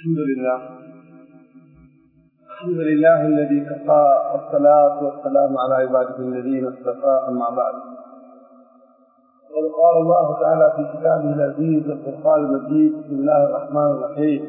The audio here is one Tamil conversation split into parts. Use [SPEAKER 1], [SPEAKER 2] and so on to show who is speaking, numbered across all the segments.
[SPEAKER 1] الحمد لله الحمد لله الذي كفى والصلاة والسلام على عباده الذين اصطفى أما بعد وقد قال الله تعالى في كتابه العزيز الفرقان المجيد بسم الله الرحمن الرحيم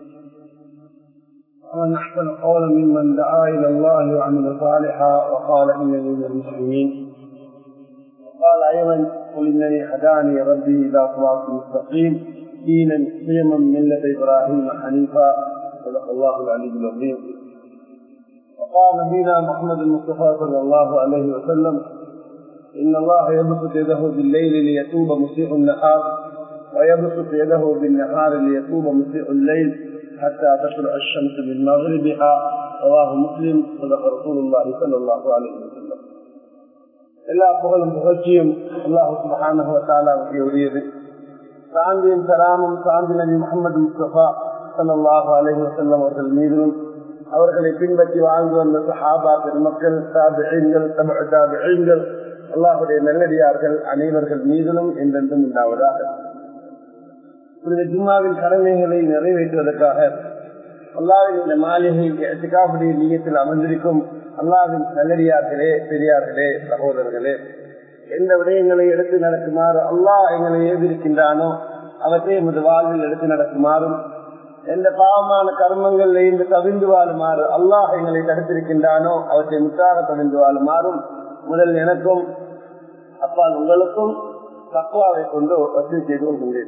[SPEAKER 1] ومن أحسن قولا ممن دعا إلى الله وعمل صالحا وقال إنني من المسلمين وقال أيضا قل إنني هداني ربي إلى صراط مستقيم دينا قيما ملة إبراهيم حنيفا صدق الله العلي العظيم وقال نبينا محمد المصطفى صلى الله عليه وسلم إن الله يبسط يده بالليل ليتوب مسيء النهار ويبسط يده بالنهار ليتوب مسيء الليل حتى تطلع الشمس من مغربها رواه مسلم صدق رسول الله صلى الله عليه وسلم எல்லா புகழும் புகழ்ச்சியும் அல்லாஹு சுபஹானஹு உரியது சாந்தியும் சலாமும் சாந்தி நபி முகமது முஸ்தபா சல்லாஹு அலஹி வசல்லம் அவர்கள் மீதிலும் அவர்களை பின்பற்றி வாழ்ந்து வந்த சஹாபா பெருமக்கள் தாபிகள் தாபிகள் அல்லாஹுடைய நல்லடியார்கள் அனைவர்கள் மீதிலும் என்றென்றும் உண்டாவதாக புனித ஜும்மாவின் கடமைகளை நிறைவேற்றுவதற்காக அல்லாவின் இந்த மாளிகைக்கு எட்டுக்காவுடைய நீயத்தில் அமர்ந்திருக்கும் அல்லாவின் நல்லடியார்களே பெரியார்களே சகோதரர்களே எந்த விடயங்களை எடுத்து நடக்குமாறு அல்லாஹ் எங்களை ஏவிருக்கின்றானோ அவற்றை எமது வாழ்வில் எடுத்து நடக்குமாறும் எந்த பாவமான கர்மங்கள் இருந்து தவிர்ந்து வாழுமாறு அல்லாஹ் எங்களை தடுத்திருக்கின்றானோ அவற்றை முற்றாக தவிர்ந்து வாழுமாறும் முதல் எனக்கும் அப்பால் உங்களுக்கும் தக்குவாவை கொண்டு வசதி செய்து கொள்கின்றேன்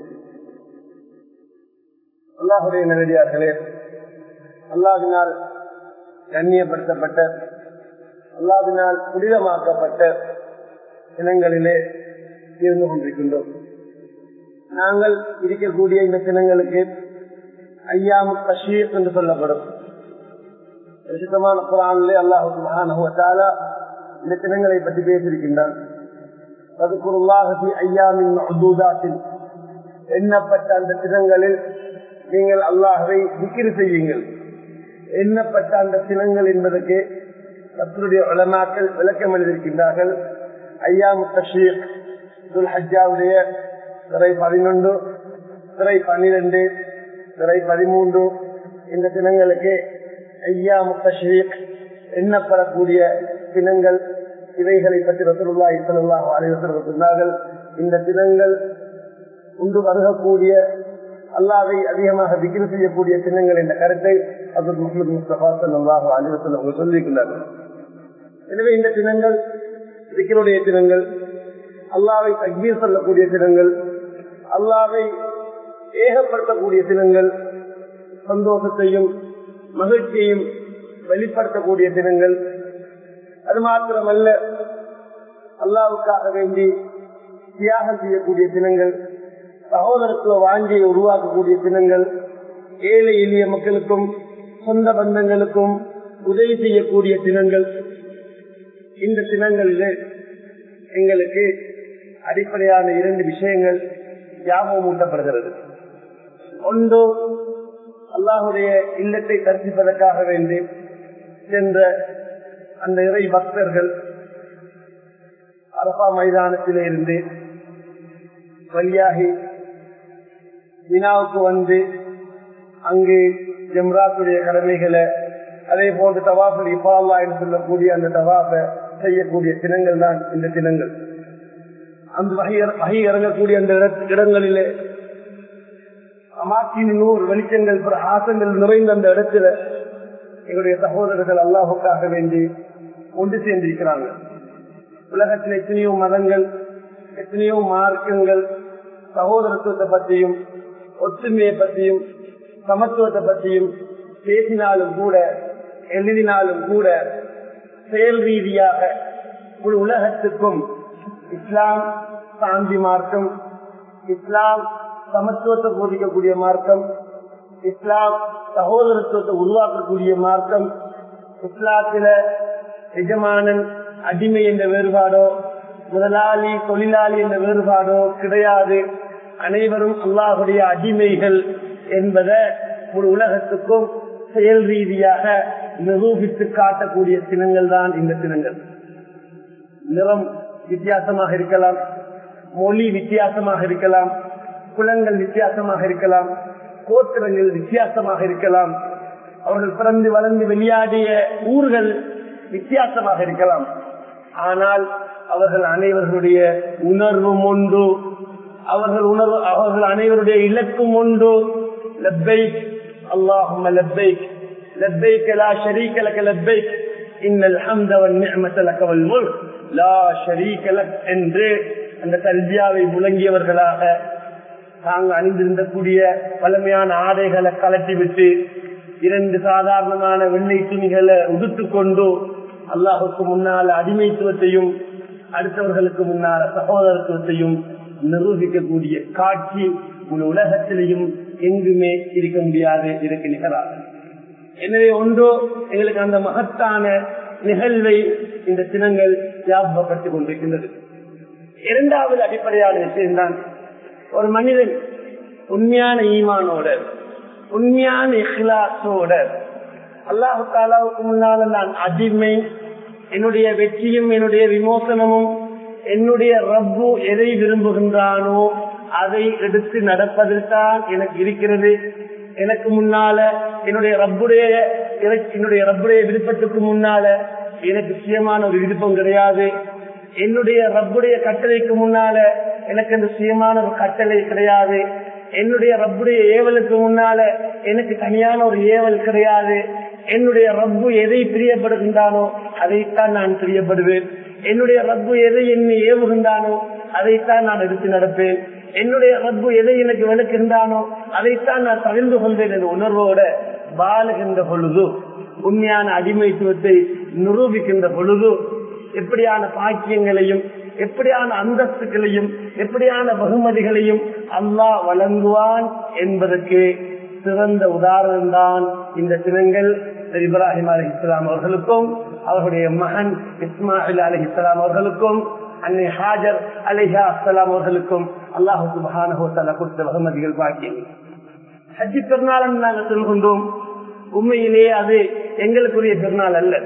[SPEAKER 1] அல்லாஹுடைய நேரடியார்களே அல்லாவினால் கண்ணியப்படுத்தப்பட்ட அல்லாவினால் புனிதமாக்கப்பட்ட தினங்களிலே இருந்து கொண்டிருக்கின்றோம் நாங்கள் இருக்கக்கூடிய இந்த தினங்களுக்கு ஐயாம் கஷீர் என்று சொல்லப்படும் பிரசித்தமான குரானிலே அல்லாஹு மகானகுவத்தாலா இந்த தினங்களை பற்றி பேசியிருக்கின்றான் ஐயாமின் எண்ணப்பட்ட அந்த தினங்களில் நீங்கள் அல்லாஹவை விக்கிரி செய்யுங்கள் எண்ணப்பட்ட அந்த தினங்கள் என்பதற்கு கத்தருடைய உலமாக்கள் விளக்கம் எழுதியிருக்கின்றார்கள் ஐயாம் தஷீர் ஹஜ்ஜாவுடைய திரை பதினொன்று திரை பன்னிரண்டு திரை பதிமூன்று இந்த தினங்களுக்கு ஐயா முத்தஷீக் எண்ணப்படக்கூடிய தினங்கள் இவைகளை பற்றி ரசூல்லா இசலாஹ் அலைவசர்கள் சொன்னார்கள் இந்த தினங்கள் உண்டு வருகக்கூடிய அல்லாவை அதிகமாக விக்கிரி செய்யக்கூடிய தினங்கள் என்ற கருத்தை அப்துல் முகமது முஸ்தபா சல்லாஹ் அலிவசல் அவங்க சொல்லியிருக்கிறார்கள் எனவே இந்த தினங்கள் விக்கிருடைய தினங்கள் அல்லாவை தக்பீர் சொல்லக்கூடிய தினங்கள் அல்லாவை ஏகப்படுத்தக்கூடிய தினங்கள் சந்தோஷத்தையும் மகிழ்ச்சியையும் வெளிப்படுத்தக்கூடிய தினங்கள் அது மாத்திரமல்ல அல்லாவுக்காக வேண்டி தியாகம் செய்யக்கூடிய தினங்கள் சகோதரத்துவ வாஞ்சியை உருவாக்கக்கூடிய தினங்கள் ஏழை எளிய மக்களுக்கும் சொந்த பந்தங்களுக்கும் உதவி செய்யக்கூடிய தினங்கள் இந்த தினங்களிலே எங்களுக்கு அடிப்படையான இரண்டு விஷயங்கள் ஞாபகம் ஊட்டப்படுகிறது ஒன்று அல்லாஹுடைய இல்லத்தை தரிசிப்பதற்காக வேண்டி சென்ற அந்த இறை பக்தர்கள் அரபா மைதானத்திலே இருந்து வழியாகி வினாவுக்கு வந்து அங்கு ஜம்ராத்துடைய கடமைகளை அதே போன்று தவாஃபு இப்பாலா என்று சொல்லக்கூடிய அந்த தவாஃபை செய்யக்கூடிய தினங்கள் தான் இந்த தினங்கள் அந்த வகை வகை இறங்கக்கூடிய அந்த இடங்களிலே அமாக்கின் நூறு வெளிச்சங்கள் ஆசங்கள் நிறைந்த அந்த இடத்துல எங்களுடைய சகோதரர்கள் அல்லாஹுக்காக வேண்டி ஒன்று சேர்ந்திருக்கிறாங்க உலகத்தில் எத்தனையோ மதங்கள் எத்தனையோ மார்க்கங்கள் சகோதரத்துவத்தை பற்றியும் ஒற்றுமையை பற்றியும் சமத்துவத்தை பற்றியும் பேசினாலும் கூட எழுதினாலும் கூட செயல் ரீதியாக ஒரு உலகத்துக்கும் இஸ்லாம் சாந்தி மார்க்கம் இஸ்லாம் சமத்துவத்தை போதிக்கக்கூடிய மார்க்கம் இஸ்லாம் சகோதரத்துவத்தை உருவாக்கக்கூடிய மார்க்கம் இஸ்லாத்தில எஜமானன் அடிமை என்ற வேறுபாடோ முதலாளி தொழிலாளி என்ற வேறுபாடோ கிடையாது அனைவரும் அல்லாஹுடைய அடிமைகள் என்பதை ஒரு உலகத்துக்கும் செயல் ரீதியாக நிரூபித்து காட்டக்கூடிய தினங்கள் தான் இந்த தினங்கள் நிறம் வித்தியாசமாக இருக்கலாம் மொழி வித்தியாசமாக இருக்கலாம் குலங்கள் வித்தியாசமாக இருக்கலாம் கோத்திரங்கள் வித்தியாசமாக இருக்கலாம் அவர்கள் பிறந்து வளர்ந்து வெளியாடிய ஊர்கள் வித்தியாசமாக இருக்கலாம் ஆனால் அவர்கள் அனைவர்களுடைய உணர்வும் உண்டு அவர்கள் உணர்வு அவர்கள் அனைவருடைய இலக்கும் உண்டு லப்பைக் அல்லாஹும் லப்பைக் லப்பைக் லா ஷரீக லக லப்பைக் இன்னல் ஹம்த வன் நிஅமத லக வல் முல்க் லா ஷரீக லக் என்று அந்த கல்வியாவை முழங்கியவர்களாக தாங்கள் அணிந்திருந்தக்கூடிய பழமையான ஆடைகளை கலட்டி விட்டு இரண்டு சாதாரணமான வெள்ளை துணிகளை உடுத்துக் கொண்டு அல்லாஹுக்கு முன்னால அடிமைத்துவத்தையும் அடுத்தவர்களுக்கு முன்னால சகோதரத்துவத்தையும் நிரூபிக்கக்கூடிய காட்சி முழு உலகத்திலையும் எங்குமே இருக்க முடியாது இதற்கு நிகழாது எனவே ஒன்றோ எங்களுக்கு அந்த மகத்தான நிகழ்வை இந்த தினங்கள் ஞாபகப்படுத்திக் கொண்டிருக்கின்றது இரண்டாவது அடிப்படையான விஷயம்தான் ஒரு மனிதன் உண்மையான ஈமானோட உண்மையான இஹ்லாசோட அல்லாஹு தாலாவுக்கு முன்னால நான் அடிமை என்னுடைய வெற்றியும் என்னுடைய விமோசனமும் என்னுடைய ரப்பு எதை விரும்புகின்றானோ அதை எடுத்து நடப்பதில் தான் எனக்கு இருக்கிறது எனக்கு முன்னால என்னுடைய ரப்புடைய என்னுடைய ரப்புடைய விருப்பத்துக்கு முன்னால எனக்கு சுயமான ஒரு விருப்பம் கிடையாது என்னுடைய ரப்புடைய கட்டளைக்கு முன்னால எனக்கு அந்த சுயமான ஒரு கட்டளை கிடையாது என்னுடைய ரப்புடைய ஏவலுக்கு முன்னால எனக்கு தனியான ஒரு ஏவல் கிடையாது என்னுடைய ரப்பு எதை பிரியப்படுகின்றானோ அதைத்தான் நான் பிரியப்படுவேன் என்னுடைய ரப்பு எதை என்னை ஏவுகின்றானோ அதைத்தான் நான் எடுத்து நடப்பேன் என்னுடைய ரப்பு எதை எனக்கு விளக்குகின்றானோ அதைத்தான் நான் தவிர்ந்து கொண்டேன் என்ற உணர்வோட வாழுகின்ற பொழுது உண்மையான அடிமைத்துவத்தை நிரூபிக்கின்ற பொழுது எப்படியான பாக்கியங்களையும் எப்படியான அந்தஸ்துகளையும் எப்படியான பகுமதிகளையும் அல்லாஹ் வழங்குவான் என்பதற்கு சிறந்த உதாரணம் தான் இந்த தினங்கள் இப்ராஹிம் அலி இஸ்லாம் அவர்களுக்கும் அவர்களுடைய மகன் இஸ்மாயில் அலி இஸ்லாம் அவர்களுக்கும் அன்னை ஹாஜர் அலிஹா அஸ்லாம் அவர்களுக்கும் அல்லாஹு சுபஹானஹோத்தால கொடுத்த பகுமதிகள் பாக்கியம் ஹஜ்ஜி பெருநாள் நாங்கள் சொல்கின்றோம் உண்மையிலேயே அது எங்களுக்குரிய பெருநாள் அல்ல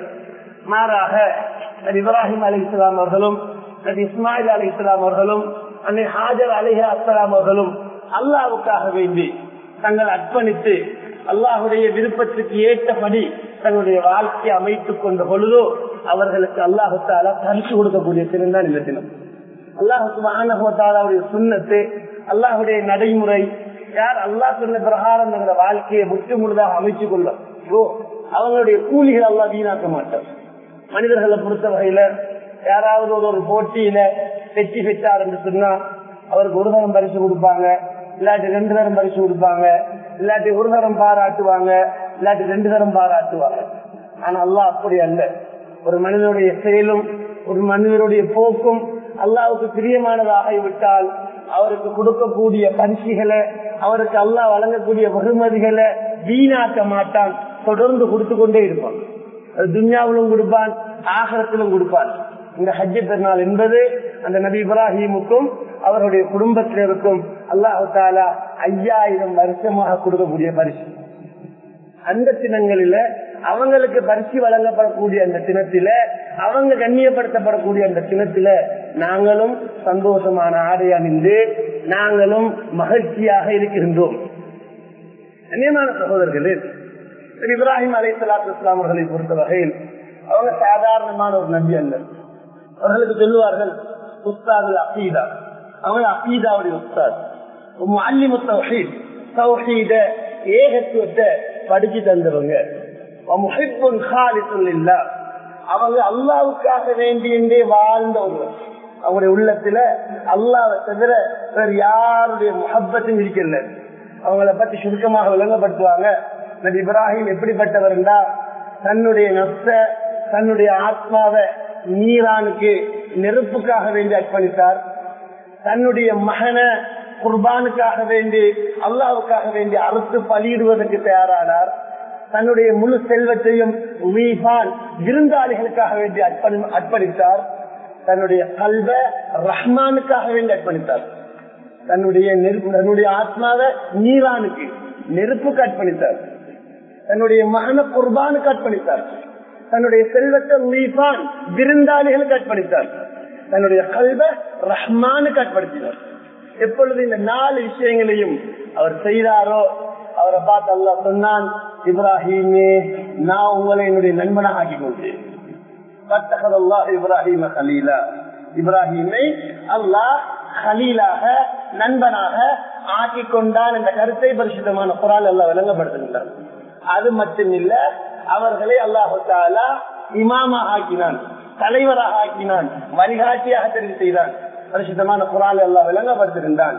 [SPEAKER 1] மாறாக இப்ராஹிம் அலி இஸ்லாம் அவர்களும் இஸ்மாயில் அலி இஸ்லாம் அவர்களும் அன்னை ஹாஜர் அலிஹா அஸ்லாம் அவர்களும் அல்லாவுக்காக வேண்டி தங்கள் அர்ப்பணித்து அல்லாஹுடைய விருப்பத்துக்கு ஏற்றபடி தங்களுடைய வாழ்க்கையை அமைத்துக் கொண்ட பொழுதோ அவர்களுக்கு அல்லாஹுத்தால பரிசு கொடுக்கக்கூடிய தினம் தான் இந்த தினம் அல்லாஹுடைய சுண்ணத்து அல்லாஹுடைய நடைமுறை யார் அல்லாஹ் சொன்ன பிரகாரம் தங்களோட வாழ்க்கையை முற்று முழுதாக அமைத்துக் கொள்ள அவங்களுடைய கூலிகள் அல்லாஹ் வீணாக்க மாட்டார் மனிதர்களை பொறுத்த வகையில யாராவது ஒரு ஒரு போட்டியில வெற்றி பெற்றார் என்று சொன்னா அவருக்கு ஒரு தரம் பரிசு கொடுப்பாங்க இல்லாட்டி ரெண்டு தரம் பரிசு கொடுப்பாங்க இல்லாட்டி ஒரு தரம் பாராட்டுவாங்க இல்லாட்டி ரெண்டு தரம் பாராட்டுவாங்க ஆனா அல்லாஹ் அப்படி அல்ல ஒரு மனிதனுடைய செயலும் ஒரு மனிதனுடைய போக்கும் அல்லாவுக்கு பிரியமானதாக விட்டால் அவருக்கு கொடுக்கக்கூடிய பரிசுகளை அவருக்கு அல்லாஹ் வழங்கக்கூடிய வெகுமதிகளை வீணாக்க மாட்டான் தொடர்ந்து கொடுத்து கொண்டே இருப்பான் துன்யாவிலும் கொடுப்பான் ஆகரத்திலும் கொடுப்பான் இந்த ஹஜ்ஜ பெருநாள் என்பது அந்த நபி இப்ராஹிமுக்கும் அவருடைய குடும்பத்தினருக்கும் அல்லாஹு தாலா ஐயாயிரம் வருஷமாக கொடுக்கக்கூடிய பரிசு அந்த தினங்களில அவங்களுக்கு பரிசு வழங்கப்படக்கூடிய அந்த தினத்தில அவங்க கண்ணியப்படுத்தப்படக்கூடிய அந்த தினத்தில நாங்களும் சந்தோஷமான ஆடை அணிந்து நாங்களும் மகிழ்ச்சியாக இருக்கின்றோம் கண்ணியமான சகோதரர்களே இப்ராஹிம் அலை சலாத்து இஸ்லாம் அவர்களை பொறுத்த வகையில் அவங்க சாதாரணமான ஒரு நபி அல்ல அவர்களுக்கு சொல்லுவார்கள் உஸ்தாது அகீதா அவங்க அகீதாவுடைய உஸ்தாத் அல்லிமு தௌஹீத் தௌஹீத ஏகத்துவத்தை படிச்சு தந்தவங்க அவங்க அல்லாவுக்காக வேண்டியே வாழ்ந்தவங்க அவங்களுடைய உள்ளத்துல அல்லாவை தவிர வேறு யாருடைய முகப்பத்தும் இருக்கல அவங்கள பத்தி சுருக்கமாக விளங்கப்படுத்துவாங்க நபி இப்ராஹிம் எப்படிப்பட்டவர்டா தன்னுடைய நப்ச தன்னுடைய ஆத்மாவை நீரானுக்கு நெருப்புக்காக வேண்டி அர்ப்பணித்தார் தன்னுடைய மகனை குர்பானுக்காக வேண்டி அல்லாவுக்காக வேண்டி அறுத்து பலியிடுவதற்கு தயாரானார் தன்னுடைய முழு செல்வத்தையும் விருந்தாளிகளுக்காக வேண்டி அர்ப்பணித்தார் தன்னுடைய கல்வ ரஹ்மானுக்காக வேண்டி அர்ப்பணித்தார் தன்னுடைய நெருப்பு தன்னுடைய ஆத்மாவை நீரானுக்கு நெருப்புக்கு அர்ப்பணித்தார் தன்னுடைய மகன குர்பானுக்கு அர்ப்பணித்தார் தன்னுடைய செல்வத்தை உயிர்பான் விருந்தாளிகளுக்கு அர்ப்பணித்தார் தன்னுடைய கல்வ ரஹ்மானுக்கு அர்ப்பணித்தார் எப்பொழுது இந்த நாலு விஷயங்களையும் அவர் செய்தாரோ அவரை பார்த்து அல்லா சொன்னான் இப்ராஹிமே நான் உங்களை என்னுடைய நண்பனாக ஆக்கி கொண்டேன் இப்ராஹிம கலீலா இப்ராஹிமை அல்லாஹ் கலீலாக நண்பனாக ஆக்கி கொண்டான் என்ற கருத்தை பரிசுத்தமான குரால் எல்லாம் விளங்கப்படுத்துகின்றான் அது மட்டுமில்ல அவர்களை அல்லாஹாலா இமாமா ஆக்கினான் தலைவராக ஆக்கினான் வழிகாட்டியாக தெரிவு செய்தான் பரிசுத்தமான குரால் எல்லாம் விளங்கப்படுத்துகின்றான்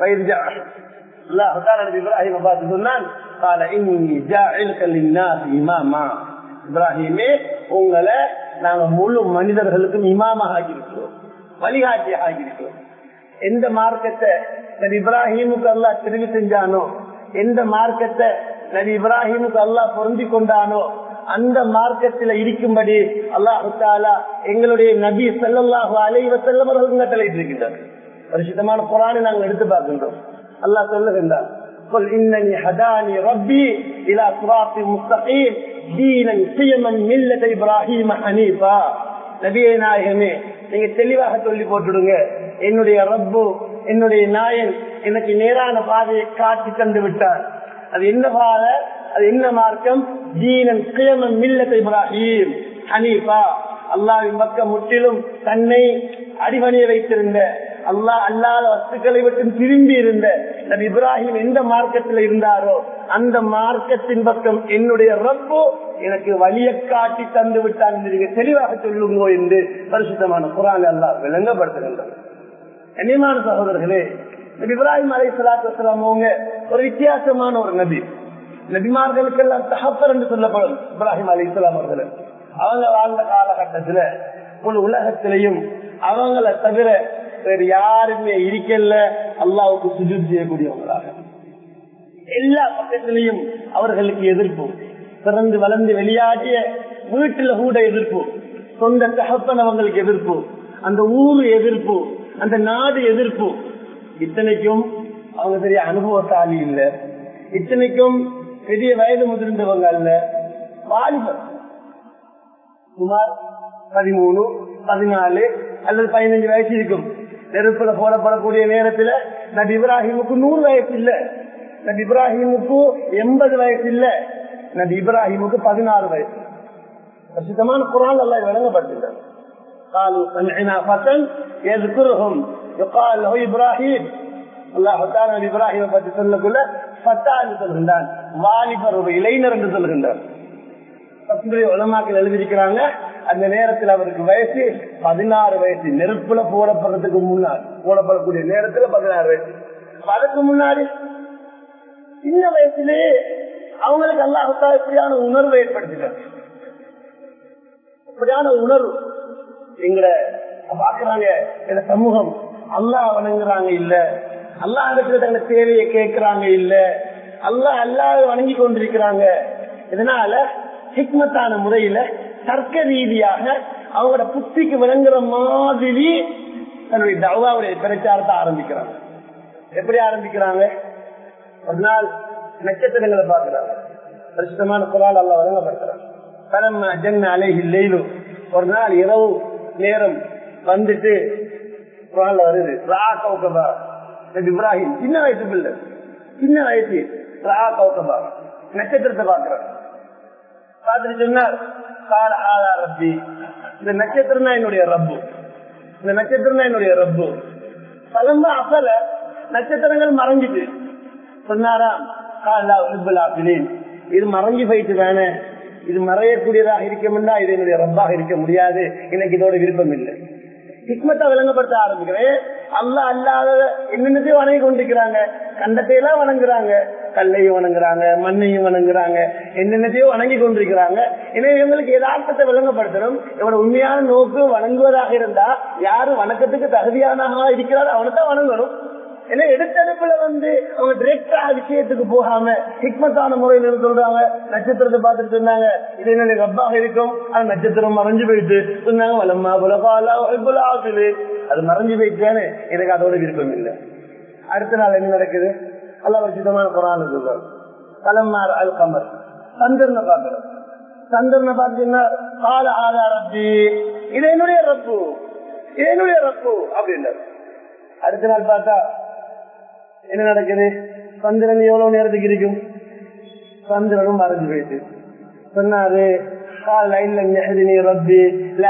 [SPEAKER 1] இப்ராஹிமே உங்களை நாங்க முழு மனிதர்களுக்கும் இமாமாக ஆகியிருக்கிறோம் வழிகாட்டியாக ஆகியிருக்கிறோம் எந்த மார்க்கத்தை நபி இப்ராஹிமுக்கு அல்லா தெரிவு செஞ்சானோ எந்த மார்க்கத்தை நபி இப்ராஹிமுக்கு அல்லா பொருந்தி கொண்டானோ அந்த மார்க்கத்தில் இருக்கும்படி அல்லாஹு தாலா எங்களுடைய நபி செல்லல்லாஹு அலைவ செல்லவர்கள் தலையிட்டிருக்கின்றார் பரிசுத்தமான குரானை நாங்கள் எடுத்து பார்க்கின்றோம் அல்லாஹ் சொல்லுகின்றார் قل إنني هداني ربي إلى صراط مستقيم دينا قيما ملة إبراهيم حنيفا நபியை நாயகமே நீங்க தெளிவாக சொல்லி போட்டுடுங்க என்னுடைய ரப்பு என்னுடைய நாயன் எனக்கு நேரான பாதையை காட்டி தந்து விட்டார் அது என்ன பாதை அது என்ன மார்க்கம் தீனன் கியமன் மில்லத் இப்ராஹிம் ஹனீஃபா அல்லாவின் பக்கம் முற்றிலும் தன்னை அடிபணிய வைத்திருந்த அல்லாஹ் அல்லாத வஸ்துக்களை விட்டு திரும்பி இருந்த நபி இப்ராஹிம் எந்த மார்க்கத்தில் இருந்தாரோ அந்த மார்க்கத்தின் பக்கம் என்னுடைய ரப்பு எனக்கு வழிய காட்டி தந்து விட்டான் என்று நீங்க தெளிவாக சொல்லுங்கோ என்று பரிசுத்தமான குரான் அல்லாஹ் விளங்கப்படுத்துகின்றார் கண்ணியமான சகோதரர்களே நபி இப்ராஹிம் அலை சலாத்து வலாம் அவங்க ஒரு வித்தியாசமான ஒரு நபி நபிமார்களுக்கெல்லாம் தகப்பர் என்று சொல்லப்படும் இப்ராஹிம் அலி இஸ்லாம் அவர்கள் அவங்க வாழ்ந்த காலகட்டத்துல ஒரு உலகத்திலையும் அவங்கள தவிர வேறு யாருமே இருக்கல அல்லாவுக்கு சுஜூத் செய்யக்கூடியவங்களாக எல்லா பக்கத்திலையும் அவர்களுக்கு எதிர்ப்பு பிறந்து வளர்ந்து வெளியாடிய வீட்டுல கூட எதிர்ப்பு சொந்த தகப்பன் அவங்களுக்கு எதிர்ப்பு அந்த ஊரு எதிர்ப்பு அந்த நாடு எதிர்ப்பு இத்தனைக்கும் அவங்க பெரிய அனுபவசாலி இல்ல இத்தனைக்கும் பெரிய வயது முதிர்ந்தவங்க அல்ல வாலிபர் சுமார் பதிமூணு பதினாலு அல்லது பதினஞ்சு வயசு இருக்கும் நெருப்புல போடப்படக்கூடிய நேரத்துல நபி இப்ராஹிமுக்கு நூறு வயசு இல்ல நபி இப்ராஹிமுக்கு எண்பது வயசு இல்ல நபி இப்ராஹிமுக்கு பதினாறு வயசு பிரசித்தமான குரான் எல்லாம் விளங்கப்படுத்துகிறார் قالوا سمعنا فتى يذكرهم يقال له ابراهيم الله تعالى இப்ராஹிமை பற்றி சொல்லக்குள்ள ஃபத்தா என்று சொல்கின்றான் வாலிபர் ஒரு இளைஞர் என்று சொல்கின்றார் உலமாக்கள் எழுதியிருக்கிறாங்க அந்த நேரத்தில் அவருக்கு வயசு பதினாறு வயசு நெருப்புல போடப்படுறதுக்கு முன்னாடி போடப்படக்கூடிய நேரத்துல பதினாறு வயசு அதுக்கு முன்னாடி சின்ன வயசுலயே அவங்களுக்கு அல்லாஹத்தா இப்படியான உணர்வை ஏற்படுத்திட்டாங்க இப்படியான உணர்வு எங்கட பாக்குறாங்க இந்த சமூகம் அல்லாஹ் வணங்குறாங்க இல்ல அல்லாஹ் இடத்துல தங்களை தேவையை கேட்கிறாங்க இல்ல அல்லாஹ் அல்லாஹ் வணங்கி கொண்டிருக்கிறாங்க இதனால ஹிக்மத்தான முறையில தர்க்க ரீதியாக அவங்களோட புத்திக்கு விளங்குற மாதிரி தன்னுடைய தவாவுடைய பிரச்சாரத்தை ஆரம்பிக்கிறாங்க எப்படி ஆரம்பிக்கிறாங்க ஒரு நாள் நட்சத்திரங்களை பார்க்கிறாங்க பரிசுத்தமான குரால் அல்ல வழங்கப்படுத்துறாங்க பரம ஜன்ன அலைஹி லெய்லு ஒரு நாள் இரவு நேரம் வந்துட்டு குரான்ல வருது ரா கௌகபா இப்ராஹிம் சின்ன வயசு பிள்ளை சின்ன வயசு ரா கௌகபா நட்சத்திரத்தை பார்க்கிறாங்க பார்த்துட்டு சொன்னார் கால ஆதா ரப்பி இந்த நட்சத்திரம் தான் என்னுடைய ரப்பு இந்த நட்சத்திரம் தான் என்னுடைய ரப்பு பலம்பா அசல நட்சத்திரங்கள் மறைஞ்சிட்டு சொன்னாராம் காலா உல்புலாபிலின் இது மறைஞ்சு போயிட்டு தானே இது மறையக்கூடியதாக இருக்கமுன்னா இது என்னுடைய ரப்பாக இருக்க முடியாது எனக்கு இதோட விருப்பம் இல்லை ஹிக்மத்தை விளங்கப்படுத்த ஆரம்பிக்கிறேன் அல்ல அல்லாத என்னென்னத்தையும் வணங்கி கொண்டிருக்கிறாங்க கண்டத்தையெல்லாம் வணங்குறாங்க கல்லையும் வணங்குறாங்க மண்ணையும் வணங்குறாங்க என்னென்னத்தையும் வணங்கி கொண்டிருக்கிறாங்க எனவே இவங்களுக்கு யதார்த்தத்தை விளங்கப்படுத்தணும் இவனோட உண்மையான நோக்கு வணங்குவதாக இருந்தா யாரு வணக்கத்துக்கு தகுதியானவா இருக்கிறாரோ அவனை தான் வணங்கணும் ஏன்னா எடுத்தடுப்புல வந்து அவங்க டிரெக்டா விஷயத்துக்கு போகாம ஹிக்மத்தான முறையில் சொல்றாங்க நட்சத்திரத்தை பார்த்துட்டு சொன்னாங்க இது என்ன ரப்பாக இருக்கும் அது நட்சத்திரம் மறைஞ்சு போயிட்டு சொன்னாங்க வலம்மா புலகாலா ஆகுது அது மறைஞ்சு போயிட்டானே எனக்கு அதோட விருப்பம் இல்லை அடுத்த நாள் என்ன நடக்குது அல்ல வச்சிதமான குரான் சொல்றாங்க கலம்மார் அல் கமர் சந்திரனை பாக்குறோம் சந்திரனை பார்த்தீங்கன்னா கால ஆதாரத்தி இது என்னுடைய ரப்பு இது என்னுடைய ரப்பு அப்படின்னாரு அடுத்த நாள் பார்த்தா என்ன நடக்குது சந்திரன் எவ்வளவு நேரத்துக்கு இருக்கும் சந்திரனும் மறைஞ்சு போயிட்டு சொன்னாரு ரப்பி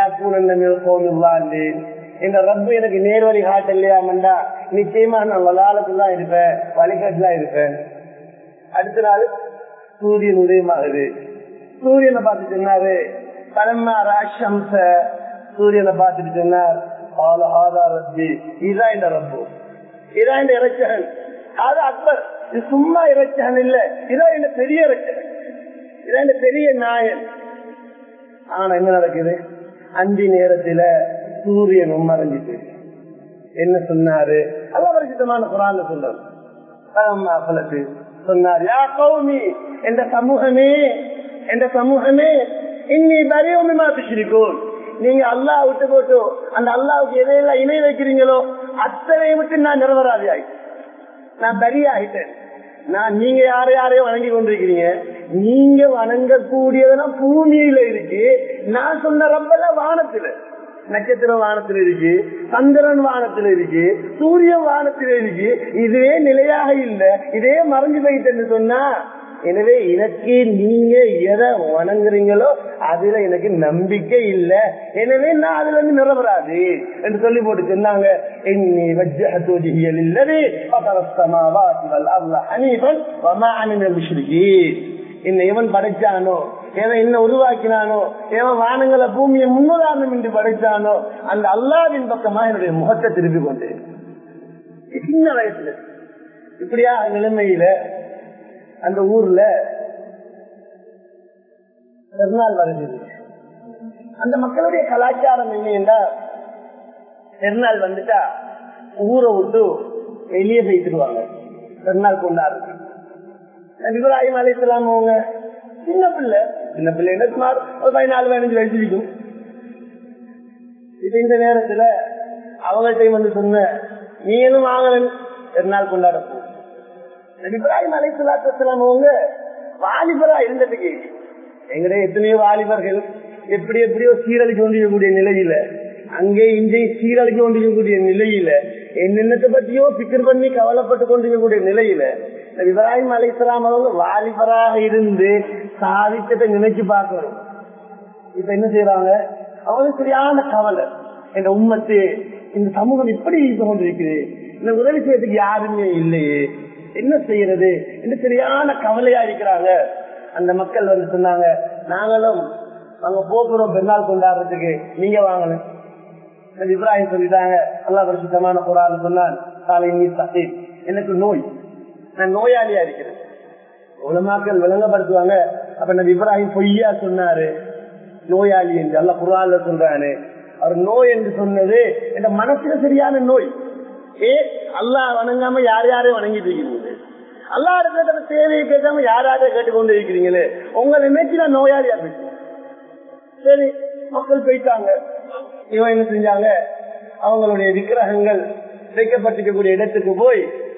[SPEAKER 1] இந்த ரப்பு எனக்கு நேர்வழி காட்டலையாமண்டா நிச்சயமா நான் வலாலத்துல தான் இருப்பேன் வழிகாட்டுல இருப்பேன் அடுத்த நாள் சூரியன் உதயமாகுது சூரியனை பார்த்து சொன்னாரு பரமா ராஷம்ச சூரியனை பார்த்துட்டு சொன்னார் ரப்பி இதான் இந்த ரப்பு இதான் இந்த இறைச்சகன் அது அக்பர் இது சும்மா இறைச்சகன் இல்ல இதான் இந்த பெரிய இறைச்சகன் இதான் இந்த பெரிய நாயன் ஆனா என்ன நடக்குது அஞ்சு நேரத்துல சூரியனும் மறைஞ்சிட்டு என்ன சொன்னாரு அல்ல பரிசுத்தமான குரான் சொல்றாரு சொன்னார் யா கௌமி என்ற சமூகமே என்ற சமூகமே இன்னி பரியோமிமா பிச்சிருக்கோம் நீங்க அல்லா விட்டு போட்டு அந்த அல்லாவுக்கு எதையெல்லாம் இணை வைக்கிறீங்களோ அத்தனை விட்டு நான் நிரவராதி ஆயிட்டேன் நான் பரிய ஆயிட்டேன் நான் நீங்க யார யாரையும் வணங்கி கொண்டிருக்கிறீங்க நீங்க வணங்கக்கூடியதெல்லாம் பூமியில இருக்கு நான் சொன்ன ரப்பல வானத்துல நட்சத்திரம் வானத்துல இருக்கு சந்திரன் வானத்துல இருக்கு சூரியன் வானத்துல இருக்கு இதே நிலையாக இல்ல இதே மறைஞ்சு போயிட்டு சொன்னா எனவே எனக்கு நீங்க எதை வணங்குறீங்களோ அதுல எனக்கு நம்பிக்கை இல்ல எனவே நான் அதுல இருந்து நிரவராது என்று சொல்லி போட்டு சொன்னாங்க இன்னி வஜ்ஜஹத்துஜியல் இல்லது ஹனீஃபன் வமா அனில் முஷ்ரிகீன் என்ன எவன் படைச்சானோ எவன் என்ன உருவாக்கினானோ எவன் வானங்களை பூமியை முன்னுதாரணம் என்று படைச்சானோ அந்த அல்லாவின் பக்கமா என்னுடைய முகத்தை திருப்பி கொண்டு சின்ன வயசுல இப்படியா நிலைமையில அந்த ஊர்ல பெருநாள் வருகிறது அந்த மக்களுடைய கலாச்சாரம் என்ன என்றால் பெருநாள் வந்துட்டா ஊரை விட்டு வெளியே போயிட்டுருவாங்க பெருநாள் கொண்டாடுறது இப்ராஹிம் அலிஸ்லாம் அவங்க சின்ன பிள்ளை சின்ன பிள்ளை என்ன சுமார் ஒரு பதினாலு பதினஞ்சு வயசு இருக்கும் இது இந்த நேரத்துல அவங்கள்ட்ட வந்து சொன்ன நீங்களும் வாங்கலன் பெருநாள் கொண்டாட இப்ராஹிம் அலிஸ்லாம் அவங்க வாலிபரா இருந்ததுக்கு எங்களுடைய எத்தனையோ வாலிபர்கள் எப்படி எப்படியோ சீரழிச்சு கொண்டிருக்கக்கூடிய நிலையில அங்கே இங்கே சீரழிச்சு கொண்டிருக்கக்கூடிய நிலையில என்னென்னத்தை பற்றியோ பிக்கர் பண்ணி கவலைப்பட்டு கொண்டிருக்கக்கூடிய நிலையில இப்ராஹிம் அலிஸ்லாம் அவங்க வாலிபராக இருந்து சாதித்ததை நினைச்சு பார்க்கணும் இப்ப என்ன செய்யறாங்க அவங்க சரியான கவலை இந்த உண்மத்து இந்த சமூகம் இப்படி இருந்து கொண்டிருக்குது இந்த உதவி செய்யறதுக்கு யாருமே இல்லையே என்ன செய்யறது இந்த சரியான கவலையா இருக்கிறாங்க அந்த மக்கள் வந்து சொன்னாங்க நாங்களும் அங்க போக்குறோம் பெருநாள் கொண்டாடுறதுக்கு நீங்க வாங்கணும் இப்ராஹிம் சொல்லிட்டாங்க அல்லா பரிசுத்தமான குரான் சொன்னான் காலை நீ சத்தி எனக்கு நோய் நான் நோயாளியா இருக்கிறேன் உலமாக்கள் விளங்கப்படுத்துவாங்க அப்ப நம்ம இப்ராஹிம் பொய்யா சொன்னாரு நோயாளி என்று அல்ல குரான்ல சொல்றானு அவர் நோய் என்று சொன்னது இந்த மனசுல சரியான நோய் ஏ அல்லா வணங்காம யார் யாரையும் வணங்கிட்டு இருக்கிறீங்க அல்லா இருக்கிற தேவையை கேட்காம யார் யாரையும் கேட்டுக்கொண்டு இருக்கிறீங்களே உங்களை நினைச்சு நான் நோயாளியா பேசுறேன் சரி மக்கள் போயிட்டாங்க இவன் என்ன செஞ்சாங்க அவங்களுடைய விக்கிரகங்கள் வைக்கப்பட்டிருக்கக்கூடிய இடத்துக்கு போய்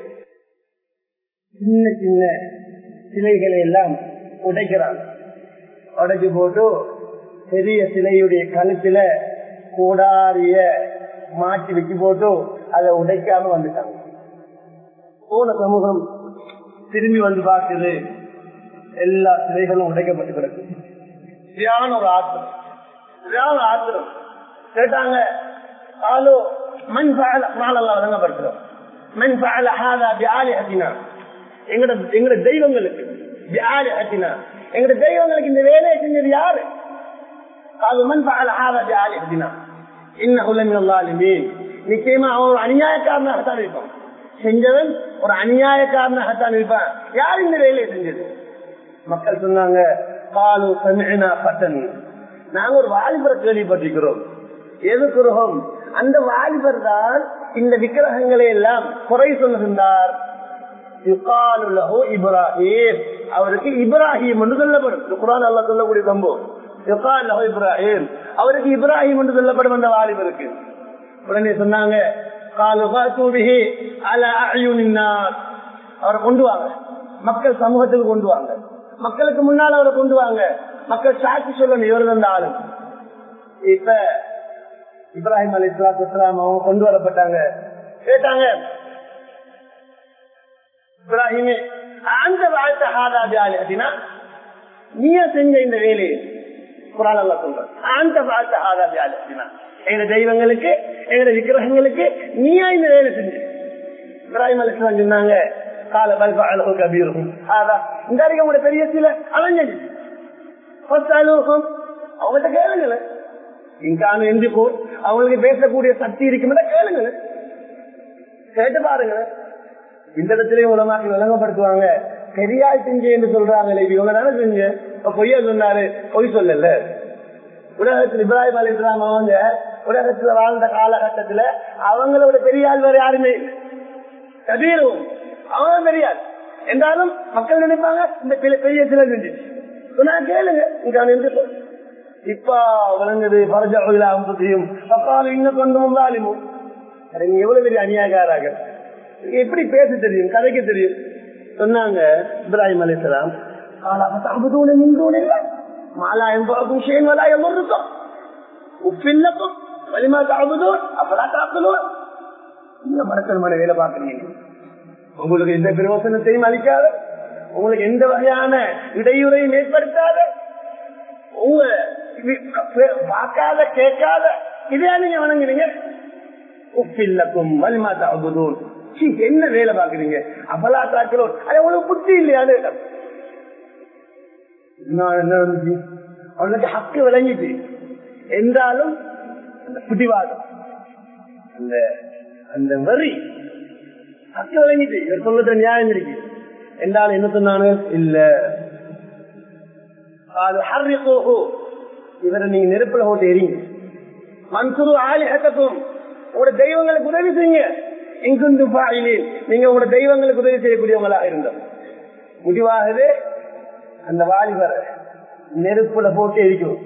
[SPEAKER 1] சின்ன சின்ன சிலைகளை எல்லாம் உடைக்கிறாங்க உடைச்சு போட்டு பெரிய சிலையுடைய கழுத்துல கோடாரிய மாற்றி வச்சு போட்டு அதை உடைக்காம வந்துட்டாங்க போன சமூகம் திரும்பி வந்து பார்க்குது எல்லா சிலைகளும் உடைக்கப்பட்டு கிடக்கு சரியான ஒரு ஆத்திரம் சரியான ஆத்திரம் கேட்டாங்க ஆலோ மண் பால நாளெல்லாம் வழங்கப்படுத்துறோம் மண் பால ஹாதா பியாலி ஹத்தினா எங்கட எங்கட தெய்வங்களுக்கு பியாலி ஹத்தினா எங்கட தெய்வங்களுக்கு இந்த வேலையை செஞ்சது யாரு அது மண் பால ஹாதா பியாலி ஹத்தினா இன்ன உள்ளமின் நிச்சயமா அவன் ஒரு அநியாயக்காரனாகத்தான் இருப்பான் செஞ்சவன் ஒரு அநியாயக்காரனாகத்தான் இருப்பான் யார் இந்த வேலையை செஞ்சது மக்கள் சொன்னாங்க காலு சமினா பட்டன் நாங்க ஒரு வாலிபரை கேள்விப்பட்டிருக்கிறோம் எதுக்குறோம் அந்த வாலிபர் தான் இந்த விக்கிரகங்களை எல்லாம் குறை சொல்லுகின்றார் இப்ராஹிம் அவருக்கு இப்ராஹிம் என்று சொல்லப்படும் குரான் அல்லா சொல்லக்கூடிய சம்பவம் இப்ராஹிம் அவருக்கு இப்ராஹிம் என்று சொல்லப்படும் அந்த வாலிபருக்கு உடனே சொன்னாங்க அவரை கொண்டு வாங்க மக்கள் சமூகத்துக்கு கொண்டு வாங்க மக்களுக்கு முன்னால் அவரை கொண்டு வாங்க மக்கள் சாட்சி சொல்லணும் இவர் வந்த ஆளு இப்ப இப்ராஹிம் அலி இஸ்லாம் அவங்க கொண்டு வரப்பட்டாங்க கேட்டாங்க இப்ராஹிமே அந்த வாழ்த்த ஹாதாபி ஆலிஹத்தினா நீயா செஞ்ச இந்த வேலையை குரான் அல்லா சொல்ற அந்த வாழ்த்த ஹாதாபி ஆலிஹத்தினா எங்க தெய்வங்களுக்கு எங்க விக்கிரகங்களுக்கு நீயா இந்த வேலை செஞ்ச இப்ராஹிம் அலிஸ்லாம் சொன்னாங்க கால பல்ப அழகு கபீரும் ஆதா இந்த அறிக்கை உங்களோட பெரிய சில அலைஞ்சு அவங்கள்ட்ட கேளுங்களேன் இங்கான எந்திக்கோ அவங்களுக்கு பேசக்கூடிய சக்தி இருக்குமே கேளுங்களேன் கேட்டு பாருங்களேன் இந்த இடத்துலயும் உலமாக்கி விளங்கப்படுத்துவாங்க பெரியாய் செஞ்சு என்று சொல்றாங்களே இவங்க தானே செஞ்ச பொய்யா சொன்னாரு பொய் சொல்லல உலகத்தில் இப்ராஹிம் அலி இஸ்லாம் அவங்க உலகத்துல வாழ்ந்த காலகட்டத்துல அவங்களோட பெரியாள் வேற யாருமே கபீரும் அவங்க பெரியாள் என்றாலும் மக்கள் நினைப்பாங்க இந்த பெரிய சில செஞ்சிச்சு நான் கேளுங்க இங்க இப்ப விளங்குது பரஜாவும் பப்பாலும் இன்னும் கொண்டு வந்தாலும் நீங்க எவ்வளவு பெரிய அநியாயக்காராக எப்படி பேச தெரியும் கதைக்க தெரியும் சொன்னாங்க இப்ராஹிம் அலிசலாம் மாலா என்பாக்கும் ஷேன் வலா எவ்வளவு இருக்கும் உப்பில்லக்கும் வலிமா தாபுதோன் அப்படா தாக்கணும் இந்த மரக்கல் வேலை பாக்குறீங்க உங்களுக்கு எந்த பிரயோசனத்தையும் அளிக்காத உங்களுக்கு எந்த வகையான இடையூறையும் ஏற்படுத்தாத உங்க பார்க்காத கேட்காத இதே நீங்க வணங்குறீங்க உப்பில்லக்கும் வலிமா தாபுதோன் என்ன வேலை பாக்குறீங்க அப்பலா தாக்கிறோம் அது உங்களுக்கு புத்தி இல்லையா என்ன வந்துச்சு அவனுக்கு ஹக்கு விளங்கிச்சு என்றாலும் அந்த பிடிவாதம் அந்த அந்த வரி ஹக்கு விளங்கிச்சு இவர் சொல்லுற நியாயம் இருக்கு என்றாலும் என்ன சொன்னானு இல்ல இவரை நீங்க நெருப்புல போட்டு எரிங்க மன்சுரு ஆலி ஹத்தக்கும் உங்களோட தெய்வங்களுக்கு உதவி செய்யுங்க இங்குந்து பாயிலேன் நீங்க உங்களோட தெய்வங்களுக்கு உதவி செய்யக்கூடியவங்களா இருந்தோம் முடிவாகவே அந்த வாலிபரை நெருப்புல போட்டு எரிக்கும்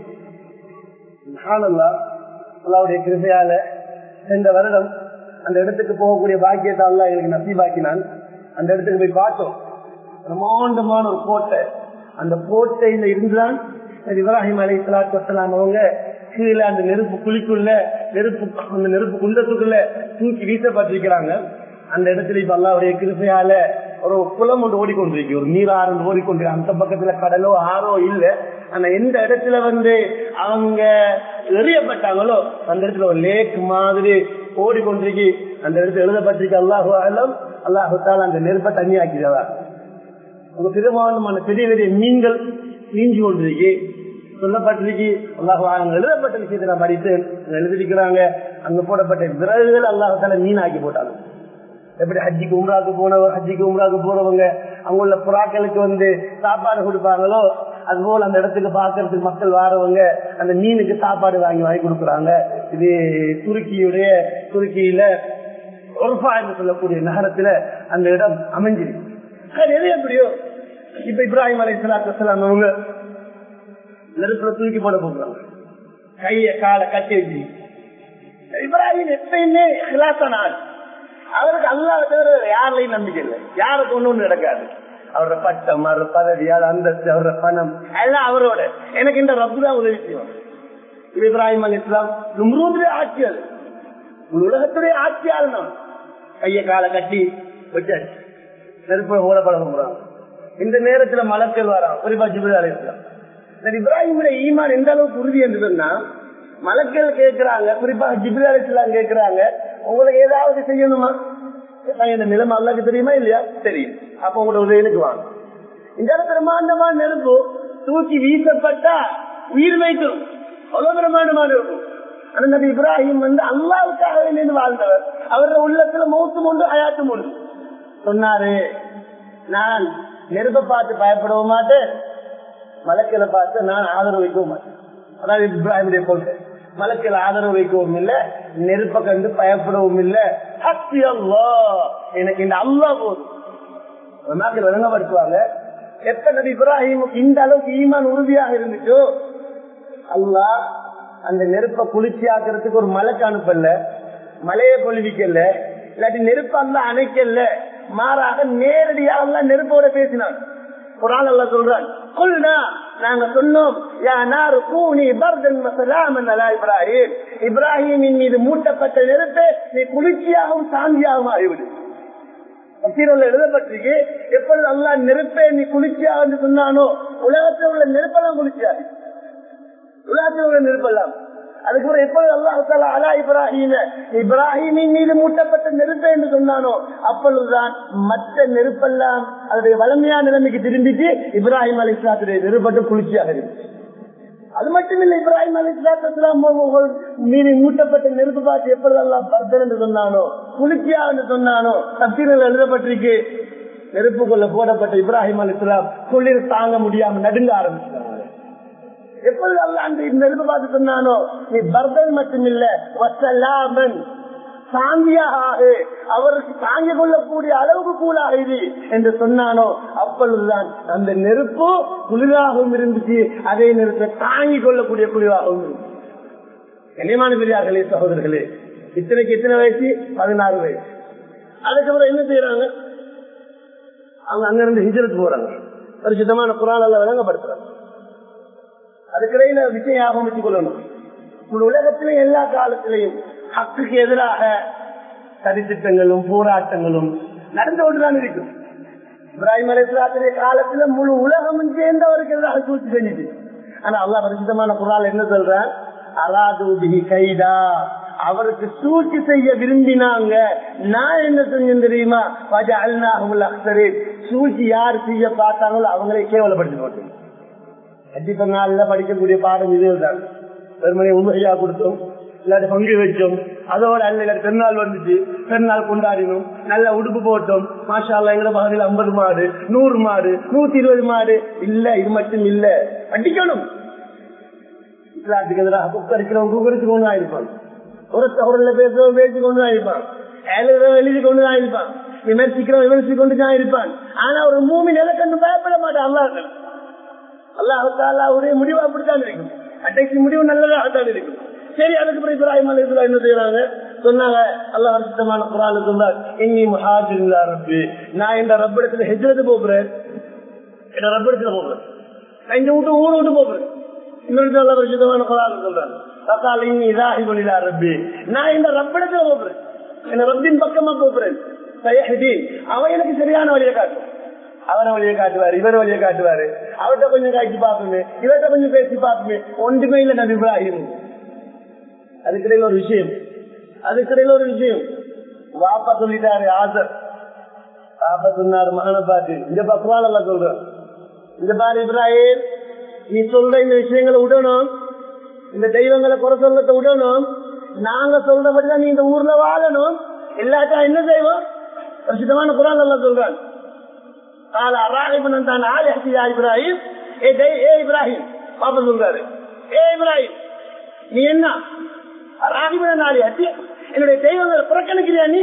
[SPEAKER 1] அல்லாவுடைய கிருப்பையால சென்ற வருடம் அந்த இடத்துக்கு போகக்கூடிய பாக்கியத்தை அல்லா எங்களுக்கு நசீபாக்கினான் அந்த இடத்துக்கு போய் பார்த்தோம் பிரமாண்டமான ஒரு கோட்டை அந்த கோட்டையில இருந்துதான் இப்ராஹிம் அலி சலாத்து வசலாம் அவங்க கீழே அந்த நெருப்பு குழிக்குள்ள நெருப்பு அந்த நெருப்பு குண்டத்துக்குள்ள தூக்கி வீசப்பட்டிருக்கிறாங்க அந்த இடத்துல இப்ப அல்லாவுடைய கிருப்பையால ஒரு குளம் ஒன்று ஓடிக்கொண்டிருக்கு ஒரு நீராறு ஓடிக்கொண்டு அந்த பக்கத்துல கடலோ ஆறோ இல்ல ஆனா எந்த இடத்துல வந்து அவங்க எறியப்பட்டாங்களோ அந்த இடத்துல ஒரு லேக் மாதிரி ஓடிக்கொண்டிருக்கு அந்த இடத்துல எழுதப்பட்டிருக்கு அல்லாஹு அலம் அல்லாஹால அந்த நெருப்பை தண்ணியாக்கிறதா ஒரு பெரும்பாலுமான பெரிய பெரிய மீன்கள் நீஞ்சி கொண்டிருக்கு சொல்லப்பட்டிருக்கு அல்லாஹ் எழுதப்பட்ட விஷயத்தை நான் படித்து எழுதிருக்கிறாங்க அங்க போடப்பட்ட விறகுகள் அல்லாஹால மீன் ஆக்கி போட்டாங்க எப்படி ஹஜ்ஜிக்கு உம்ராக்கு போனவங்க ஹஜ்ஜிக்கு உம்ராக்கு போறவங்க அங்க உள்ள புறாக்களுக்கு வந்து சாப்பாடு கொடுப்பாங்களோ அது போல அந்த இடத்துக்கு பாக்குறதுக்கு மக்கள் வாரவங்க அந்த மீனுக்கு சாப்பாடு வாங்கி வாங்கி கொடுக்குறாங்க இது துருக்கியுடைய துருக்கியில ஒர்ஃபா என்று சொல்லக்கூடிய நகரத்துல அந்த இடம் அமைஞ்சிருக்கு எது எப்படியோ இப்ப இப்ராஹிம் அலி சலாத்து அவங்க நெருப்புல தூக்கி போட போகிறாங்க கைய காலை கட்டி வச்சு இப்ராஹிம் எப்பயுமே நாள் அவருக்கு அல்லாத தவிர யாரையும் நம்பிக்கை இல்லை யாருக்கு ஒண்ணு ஒண்ணு நடக்காது அவரோட பட்டம் அவரோட பதவி அது அந்தஸ்து அவரோட பணம் எல்லாம் அவரோட எனக்கு இந்த ரப்பு தான் உதவி செய்வாங்க இப்ராஹிம் அலி இஸ்லாம் நும்ரூதுடைய ஆட்சி அது உலகத்துடைய ஆட்சியாளர் தான் கைய காலை கட்டி வச்சாச்சு நெருப்பு ஓட பழகுறாங்க இந்த நேரத்துல மலக்கள் வரான் குறிப்பா ஜிபில் அலி இஸ்லாம் இப்ராஹிமுடைய ஈமான் எந்த அளவுக்கு உறுதி என்று சொன்னா மலக்கள் கேட்கிறாங்க குறிப்பாக ஜிபில் அலி இஸ்லாம் கேட்கிறாங்க உங்களுக்கு ஏதாவது செய்யணுமா இந்த நிலைமை அல்லாக்கு தெரியுமா இல்லையா தெரியும் அப்ப உங்களோட உதவிக்கு வாங்க இந்த பிரமாண்டமான நெருப்பு தூக்கி வீசப்பட்டா உயிர் வைக்கும் அவ்வளவு பிரமாண்டமான இருக்கும் ஆனா நபி இப்ராஹிம் வந்து அல்லாவுக்காக வேண்டி வாழ்ந்தவர் அவரோட உள்ளத்துல மௌத்தும் உண்டு அயாத்தும் உண்டு சொன்னாரு நான் நெருப்பை பார்த்து பயப்படவும் மாட்டேன் மலக்களை பார்த்து நான் ஆதரவு வைக்கவும் மாட்டேன் அதாவது இப்ராஹிமுடைய கொள்கை மலக்கில் ஆதரவு வைக்கவும் இல்ல நெருப்ப கண்டு பயப்படவும் இல்ல சக்தி அல்லா எனக்கு இந்த அல்லா போதும் நாட்கள் விளங்கப்படுத்துவாங்க எப்ப நபி இப்ராஹிம் இந்த அளவுக்கு ஈமான் உறுதியாக இருந்துச்சோ அல்லா அந்த நெருப்ப குளிர்ச்சி ஆக்குறதுக்கு ஒரு மலைக்கு அனுப்பல மலையை பொழிவிக்கல இல்லாட்டி நெருப்பு அல்ல அணைக்கல மாறாக நேரடியாக அல்ல நெருப்போட பேசினான் குரான் அல்ல சொல்றான் கொல்னா நாங்க சொன்னோம் இப்ராஹிம் இப்ராஹிமின் மீது மூட்டப்பட்ட நெருப்பை நீ குளிர்ச்சியாகவும் சாந்தியாகவும் ஆகிவிடு பக்கீரல்ல எழுதப்பட்டிருக்கு எப்பொழுது அல்லா நெருப்பை நீ குளிச்சியா என்று சொன்னானோ உலகத்தில் உள்ள நெருப்பெல்லாம் குளிச்சியா உலகத்தில் உள்ள நெருப்பெல்லாம் அதுக்கப்புறம் எப்பொழுது அல்லாஹால அலா இப்ராஹிம இப்ராஹிமின் மீது மூட்டப்பட்ட நெருப்பை என்று சொன்னானோ அப்பொழுதுதான் மற்ற நெருப்பெல்லாம் அதனுடைய வளமையான நிலைமைக்கு திரும்பிட்டு இப்ராஹிம் அலி இஸ்லாத்துடைய நெருப்பட்டு குளிர்ச்சியாக இருந்துச்சு அது மட்டும் இல்ல இப்ராஹிம் அலி இஸ்லாத்துலாம் மீது மூட்டப்பட்ட நெருப்பு பார்த்து எப்பொழுதெல்லாம் பர்தன் என்று சொன்னானோ குளிர்ச்சியா என்று சொன்னானோ தப்சீரில் எழுதப்பட்டிருக்கு நெருப்புக்குள்ள போடப்பட்ட இப்ராஹிம் அலி இஸ்லாம் குளிர் தாங்க முடியாம நடுங்க ஆரம்பிச்சாங்க எப்பொழுது அல்ல அந்த நெருப்பு பார்த்து சொன்னானோ நீ பர்தன் மட்டும் இல்ல வசலாமன் சாந்தியாக அவருக்கு தாங்கிக் கொள்ளக்கூடிய அளவுக்கு கூடாக இது என்று சொன்னானோ அப்பொழுதுதான் அந்த நெருப்பு குளிராகவும் இருந்துச்சு அதே நெருப்பை தாங்கிக் கொள்ளக்கூடிய குளிராகவும் இருந்துச்சு கண்ணியமான பெரியார்களே சகோதரர்களே இத்தனைக்கு எத்தனை வயசு பதினாறு வயசு அதுக்கப்புறம் என்ன செய்யறாங்க அவங்க அங்கிருந்து ஹிஜரத்து போறாங்க பரிசுத்தமான குரான் எல்லாம் விளங்கப்படுத்துறாங்க அதுக்கிடையில விஷயம் ஞாபகம் வச்சுக் கொள்ளணும் உலகத்திலும் எல்லா காலத்திலையும் ஹக்குக்கு எதிராக சதித்திட்டங்களும் போராட்டங்களும் நடந்து கொண்டுதான் இருக்கும் இப்ராஹிம் அலிஸ்லாத்துடைய காலத்துல முழு உலகமும் சேர்ந்தவருக்கு எதிராக சூழ்ச்சி செஞ்சுது ஆனா அல்லா பரிசுத்தமான குரால் என்ன சொல்றான் அலாதூபிகி கைதா அவருக்கு சூழ்ச்சி செய்ய விரும்பினாங்க நான் என்ன செஞ்சேன் தெரியுமா அல்நாஹுல் சூழ்ச்சி யார் செய்ய பார்த்தாங்களோ அவங்களே கேவலப்படுத்தி போட்டேன் கண்டிப்பா நாள்ல படிக்கக்கூடிய பாடம் இதுதான் வெறுமனை உண்மையா கொடுத்தோம் இல்லாட்டி பங்கு வச்சோம் அதோட அல்ல இல்லாட்டி பெருநாள் வந்துச்சு பெருநாள் கொண்டாடினோம் நல்ல உடுப்பு போட்டோம் மாஷா அல்லா எங்க பகுதியில் ஐம்பது மாடு நூறு மாடு நூத்தி இருபது மாடு இல்ல இது மட்டும் இல்ல படிக்கணும் இஸ்லாத்துக்கு எதிராக குக்கரிக்கிறவங்க குக்கரிச்சு கொண்டு தான் இருப்பான் ஒரு தவறுல பேசுறவங்க பேசி கொண்டு தான் இருப்பான் எழுதுறவன் எழுதி கொண்டு தான் இருப்பான் விமர்சிக்கிறவன் விமர்சி கொண்டு தான் இருப்பான் ஆனா ஒரு மூமி நிலை கண்டு பயப்பட மாட்டான் அல்லாஹ் அல்லாஹாலாவுடைய முடிவு அப்படித்தான் இருக்கும் அன்றைக்கு முடிவு நல்லதாகத்தான் இருக்கும் சரி அதுக்கு பிறகு இப்ராஹிம் அலி என்ன செய்யறாங்க சொன்னாங்க அல்லா வருஷமான குரான் சொன்னார் இன்னி மஹாஜில்லா ரப்பி நான் இந்த ரப்பிடத்துல ஹெஜ்ரத்து போகிறேன் என்ன ரப்பிடத்துல போகிறேன் நான் இந்த விட்டு ஊரை விட்டு போகிறேன் இன்னொரு நல்ல வருஷமான குரான் சொல்றாங்க தக்கால் இன்னி இதாகி கொள்ளிலா ரப்பி நான் இந்த ரப்பிடத்துல போகிறேன் என்ன ரப்பின் பக்கமா போகிறேன் அவன் எனக்கு சரியான வழியை காட்டும் அவரை வழியை காட்டுவாரு இவர் வழியை காட்டுவாரு அவர்கிட்ட கொஞ்சம் காய்ச்சி பார்ப்போமே இவர்கிட்ட கொஞ்சம் பேசி பார்ப்போமே ஒன்றுமே இல்லை நபி இப்ராஹிம் அதுக்கிடையில் ஒரு விஷயம் அதுக்கிடையில் ஒரு விஷயம் வாப்பா சொல்லிட்டாரு ஆசர் பாப்பா சொன்னாரு மகனை பார்த்து இந்த பக்குவால் எல்லாம் சொல்றேன் இந்த பாரு இப்ராஹிம் நீ சொல்ற இந்த விஷயங்களை விடணும் இந்த தெய்வங்களை குறை சொல்லத்தை விடணும் நாங்க சொல்றபடிதான் நீ இந்த ஊர்ல வாழணும் எல்லாத்தையும் என்ன செய்வோம் பிரசித்தமான குரான் எல்லாம் சொல்றாங்க قال راغب انت عن آلهتي يا ابراهيم ايه ده ايه ابراهيم பாப்பா சொல்றாரு ஏ இப்ராஹிம் நீ என்ன ராகிபன் ஆலிஹத்தி என்னுடைய தெய்வங்களை புறக்கணிக்கிறியா நீ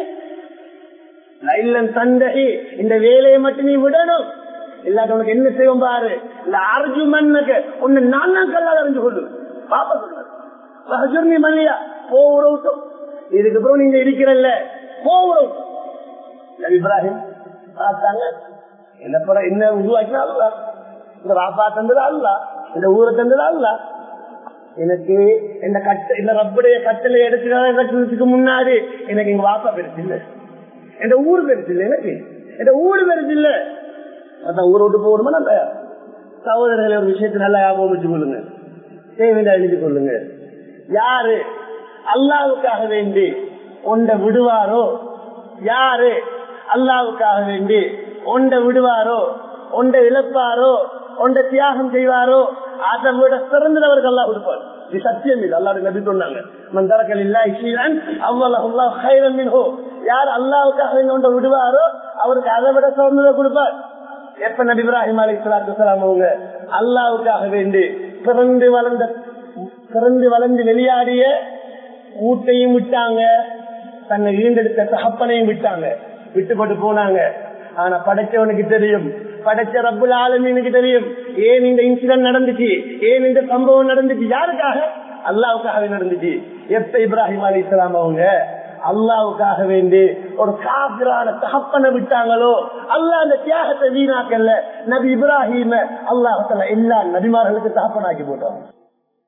[SPEAKER 1] இல்லன் தந்தகி இந்த வேலையை மட்டும் நீ விடணும் இல்லாத உனக்கு என்ன செய்வோம் பாரு இந்த அர்ஜு மண்ணுக்கு உன்னை நான் தான் கல்லால் அறிஞ்சு கொள்ளு பாப்பா சொல்றாரு நீ மல்லியா போ உறவுட்டும் இதுக்கப்புறம் நீங்க இருக்கிறல்ல போ உறவு இப்ராஹிம் பார்த்தாங்க என்ன போற என்ன உருவாக்கினா அல்ல இந்த வாப்பா தந்ததா அல்ல இந்த ஊரை தந்ததா அல்ல எனக்கு இந்த கட்ட இந்த ரப்புடைய கட்டளை எடுத்துக்கிறதுக்கு முன்னாடி எனக்கு எங்க வாப்பா பெருசு இல்ல இந்த ஊர் பெருசு இல்ல எனக்கு இந்த ஊர் பெருசு இல்ல அதான் ஊரை விட்டு போகணுமா நம்ம சகோதரர்களை ஒரு விஷயத்தை நல்லா ஞாபகம் வச்சு கொள்ளுங்க தேவையான எழுதி கொள்ளுங்க யாரு அல்லாவுக்காக வேண்டி ஒன்றை விடுவாரோ யாரு அல்லாவுக்காக வேண்டி ஒன்றை விடுவாரோ ஒன்றை இழப்பாரோ ஒன்றை தியாகம் செய்வாரோ அதை விட சிறந்தவர்கள் அல்லா கொடுப்பார் இது சத்தியம் இது அல்லாடு நபி சொன்னாங்க மந்தரக்கல் இல்லா இசீரன் அவ்வளவு ஹைரம் மின்ஹோ யார் அல்லாவுக்காக ஒன்றை விடுவாரோ அவருக்கு அதை விட சிறந்ததை கொடுப்பார் எப்ப நபி இப்ராஹிம் அலி சலாத்து அவங்க அல்லாவுக்காக வேண்டி பிறந்து வளர்ந்த பிறந்து வளர்ந்து வெளியாடிய ஊட்டையும் விட்டாங்க தன்னை ஈண்டெடுத்த தகப்பனையும் விட்டாங்க விட்டு போட்டு போனாங்க ஆனா படைச்சவனுக்கு தெரியும் படைச்ச ரப்புல ஆளுமீனுக்கு தெரியும் ஏன் இந்த இன்சிடென்ட் நடந்துச்சு ஏன் இந்த சம்பவம் நடந்துச்சு யாருக்காக அல்லாவுக்காக நடந்துச்சு எப்ப இப்ராஹிம் அலி இஸ்லாம் அவங்க அல்லாவுக்காக வேண்டி ஒரு காபிரான தகப்பனை விட்டாங்களோ அல்லா அந்த தியாகத்தை வீணாக்கல்ல நபி இப்ராஹிம அல்லாஹத்துல எல்லா நபிமார்களுக்கு தகப்பனாக்கி போட்டாங்க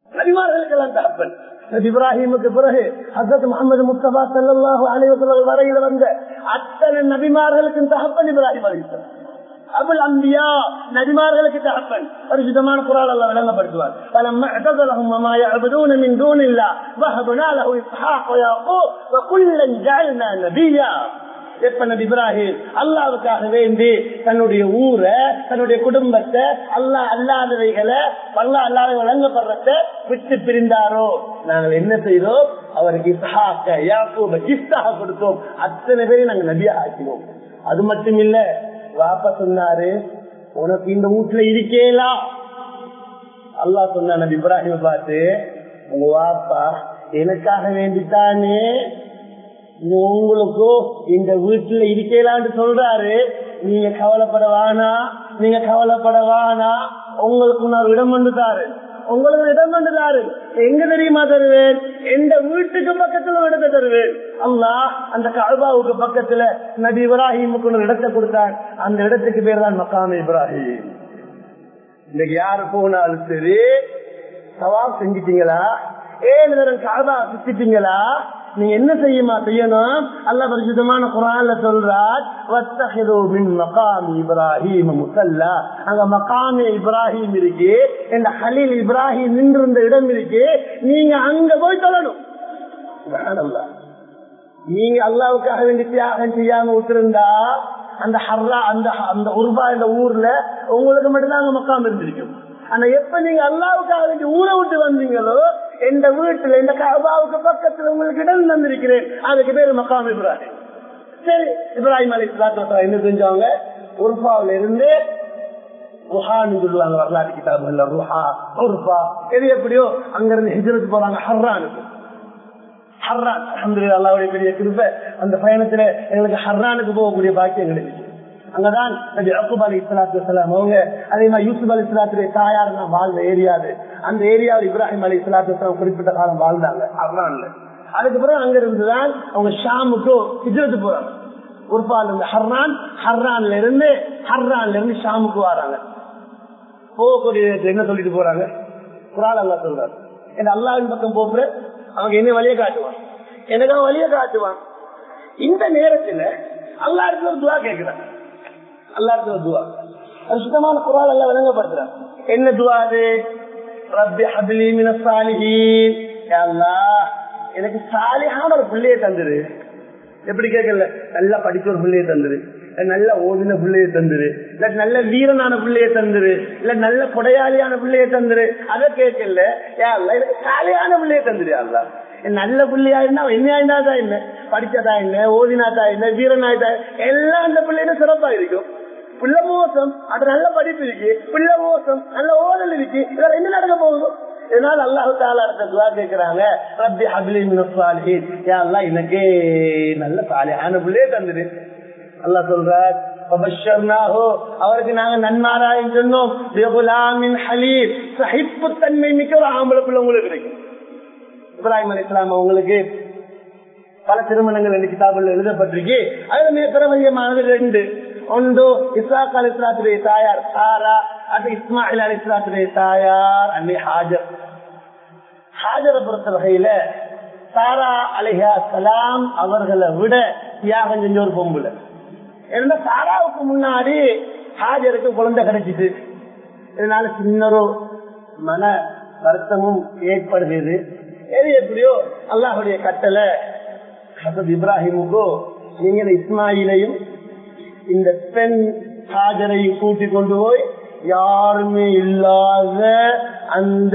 [SPEAKER 1] நபிமார்களுக்கெல்லாம் தகப்பன் நபி இப்ராஹிமுக்கு பிறகு ஹசரத் முகமது முஸ்தபா சல்லாஹு அலைவசல் வரையில் வந்த அத்தனை நபிமார்களுக்கும் தகப்பன் இப்ராஹிம் அலிஸ்லாம் அபுல் அம்பியா நபிமார்களுக்கு தகப்பன் பரிசுத்தமான குரால் அல்ல விளங்கப்படுத்துவார் فلما اعتزلهم وما يعبدون من دون الله وهبنا له اسحاق ويعقوب وكلا جعلنا نبيا எப்ப நபி இப்ராஹிம் அல்லாவுக்காக வேண்டி தன்னுடைய ஊரை தன்னுடைய குடும்பத்தை அல்லா அல்லாதவைகளை அல்லா அல்லாத வழங்கப்படுறத விட்டு பிரிந்தாரோ நாங்கள் என்ன செய்தோம் அவருக்கு இஸ்ஹாக்க யாக்கூப கிஃப்டாக கொடுத்தோம் அத்தனை பேரையும் நாங்க நபியா ஆக்கினோம் அது மட்டும் இல்ல வாப்பா சொன்னாரு உனக்கு இந்த வீட்டுல இருக்கேலாம் அல்லா சொன்ன நபி இப்ராஹிம் பார்த்து உங்க வாப்பா எனக்காக வேண்டித்தானே உங்களுக்கும் இந்த வீட்டுல இருக்கலான்னு சொல்றாரு நீங்க கவலைப்பட வேணா நீங்க கவலைப்பட வேணா உங்களுக்கு நான் இடம் வந்துட்டாரு உங்களுக்கு இடம் வந்துட்டாரு எங்க தெரியுமா தருவேன் எந்த வீட்டுக்கு பக்கத்துல இடத்தை தருவேன் அல்லா அந்த கல்பாவுக்கு பக்கத்துல நபி இப்ராஹிமுக்கு ஒரு இடத்தை கொடுத்தார் அந்த இடத்துக்கு பேர் தான் மக்காம இப்ராஹிம் இன்னைக்கு யாரு போனாலும் சரி சவாப் செஞ்சிட்டீங்களா ஏழு தரம் காபா சுத்திட்டீங்களா நீங்க என்ன செய்யுமா செய்யணும் அல்ல பரிசுத்தமான குரான்ல சொல்றார் இப்ராஹிம் முசல்லா அங்க மகாமி இப்ராஹிம் இருக்கு இந்த ஹலீல் இப்ராஹிம் நின்றிருந்த இடம் இருக்கு நீங்க அங்க போய் சொல்லணும் நீங்க அல்லாவுக்காக வேண்டி தியாகம் செய்யாம விட்டுருந்தா அந்த ஹர்ரா அந்த அந்த உருபா இந்த ஊர்ல உங்களுக்கு மட்டும்தான் அங்க மக்காம் இருந்திருக்கும் ஆனா எப்ப நீங்க அல்லாவுக்காக வேண்டி ஊரை விட்டு வந்தீங்களோ எந்த வீட்டுல இந்த கபாவுக்கு பக்கத்துல உங்களுக்கு இடம் தந்திருக்கிறேன் அதுக்கு பேரு மக்காம் இப்ராஹிம் சரி இப்ராஹிம் அலி இஸ்லாத்து என்ன செஞ்சவங்க உருஃபாவில இருந்து ருஹான்னு சொல்லுவாங்க வரலாற்று கிதாபுல ருஹா உருஃபா எது எப்படியோ அங்க இருந்து ஹிஜரத்து போறாங்க ஹர்ரானுக்கு ஹர்ரான் அஹமது அல்லாவுடைய பெரிய கிருப்ப அந்த பயணத்துல எங்களுக்கு ஹர்ரானுக்கு போகக்கூடிய பாக்கியம் கிடைச்சு அங்கதான் நபி அக்குப் அலி இஸ்லாத்து வலாம் அவங்க அதே மாதிரி யூசுப் அலி இஸ்லாத்துடைய தாயார் நான் வாழ்ந்த ஏரியாது அந்த ஏரியாவில் இப்ராஹிம் அலி இஸ்லாத்து வலாம் குறிப்பிட்ட காலம் வாழ்ந்தாங்க ஹர்ரான்ல அதுக்கு பிறகு அங்க இருந்துதான் அவங்க ஷாமுக்கு ஹிஜ்ரத்து போறாங்க உருப்பால் இருந்து ஹர்ரான் ஹர்ரான்ல இருந்து ஹர்ரான்ல இருந்து ஷாமுக்கு வராங்க போகக்கூடிய என்ன சொல்லிட்டு போறாங்க குரால் அல்லா சொல்றாரு என்ன அல்லாவின் பக்கம் போகிற அவங்க என்ன வழியை காட்டுவான் எனக்கு அவன் வழியை காட்டுவான் இந்த நேரத்துல அல்லா இடத்துல ஒரு துவா கேட்கிறான் அல்லா இடத்துல ஒரு துவா அது சுத்தமான குரால் எல்லாம் விளங்கப்படுத்துறான் என்ன துவா அது ரப்பி ஹபிலி மின சாலிஹீன் அல்லாஹ் எனக்கு சாலிஹான ஒரு பிள்ளையை தந்துரு எப்படி கேட்கல நல்லா படிச்ச ஒரு பிள்ளையை தந்துரு நல்ல ஓடின பிள்ளைய தந்துரு இல்ல நல்ல வீரனான பிள்ளைய தந்துரு இல்ல நல்ல கொடையாளியான பிள்ளைய தந்துரு அதை கேட்கல எனக்கு சாலையான பிள்ளைய தந்துரு அல்ல நல்ல பிள்ளையா இருந்தா என்ன ஆயிருந்தா என்ன படிச்சதா என்ன ஓதினாதா என்ன வீரனாயிட்டா எல்லாம் அந்த பிள்ளைட சிறப்பா இருக்கும் பிள்ளை மோசம் அது நல்ல படிப்பு இருக்கு பிள்ளை மோசம் நல்ல ஓதல் இருக்கு இதுல என்ன நடக்க போகுது இதனால அல்லாஹு தாலா துவா கேட்கிறாங்க ரப்பி ஹபிலி மினஸ்வாலிஹீன் யா அல்லாஹ் எனக்கு நல்ல சாலியான பிள்ளையே தந்துரு அல்லா சொல்றார் அவருக்கு நாங்க நன்மாராயம் சொன்னோம் ஹலீம் சகிப்பு தன்மை மிக்க ஒரு ஆம்பளை பிள்ளை உங்களுக்கு கிடைக்கும் இப்ராஹிம் அலி இஸ்லாம் அவங்களுக்கு பல திருமணங்கள் ரெண்டு கிதாபில் எழுதப்பட்டிருக்கு அதுல மிக பிரபலியமானது ரெண்டு ஒன்று இஸ்லாக் அலி இஸ்லாத்துடைய தாயார் சாரா அது இஸ்மாயில் அலி இஸ்லாத்துடைய தாயார் அன்னை ஹாஜர் ஹாஜரை பொறுத்த வகையில சாரா அலிஹா சலாம் அவர்களை விட தியாகம் செஞ்ச ஒரு பொம்புல ஏன்னா சாராவுக்கு முன்னாடி ஹாஜருக்கு குழந்தை கிடைச்சிட்டு இதனால சின்ன ஒரு மன வருத்தமும் ஏற்படுகிறது எது எப்படியோ அல்லாஹுடைய கட்டளை ஹசத் இப்ராஹிமுக்கோ நீங்க இஸ்மாயிலையும் இந்த பெண் ஹாஜரையும் கூட்டி கொண்டு போய் யாருமே இல்லாத அந்த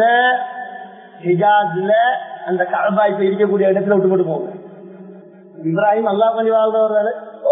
[SPEAKER 1] ஹிஜாஸ்ல அந்த கல்பா இப்ப இருக்கக்கூடிய இடத்துல விட்டு போட்டு போங்க இப்ராஹிம் அல்லா கொஞ்சம் வாழ்றவர்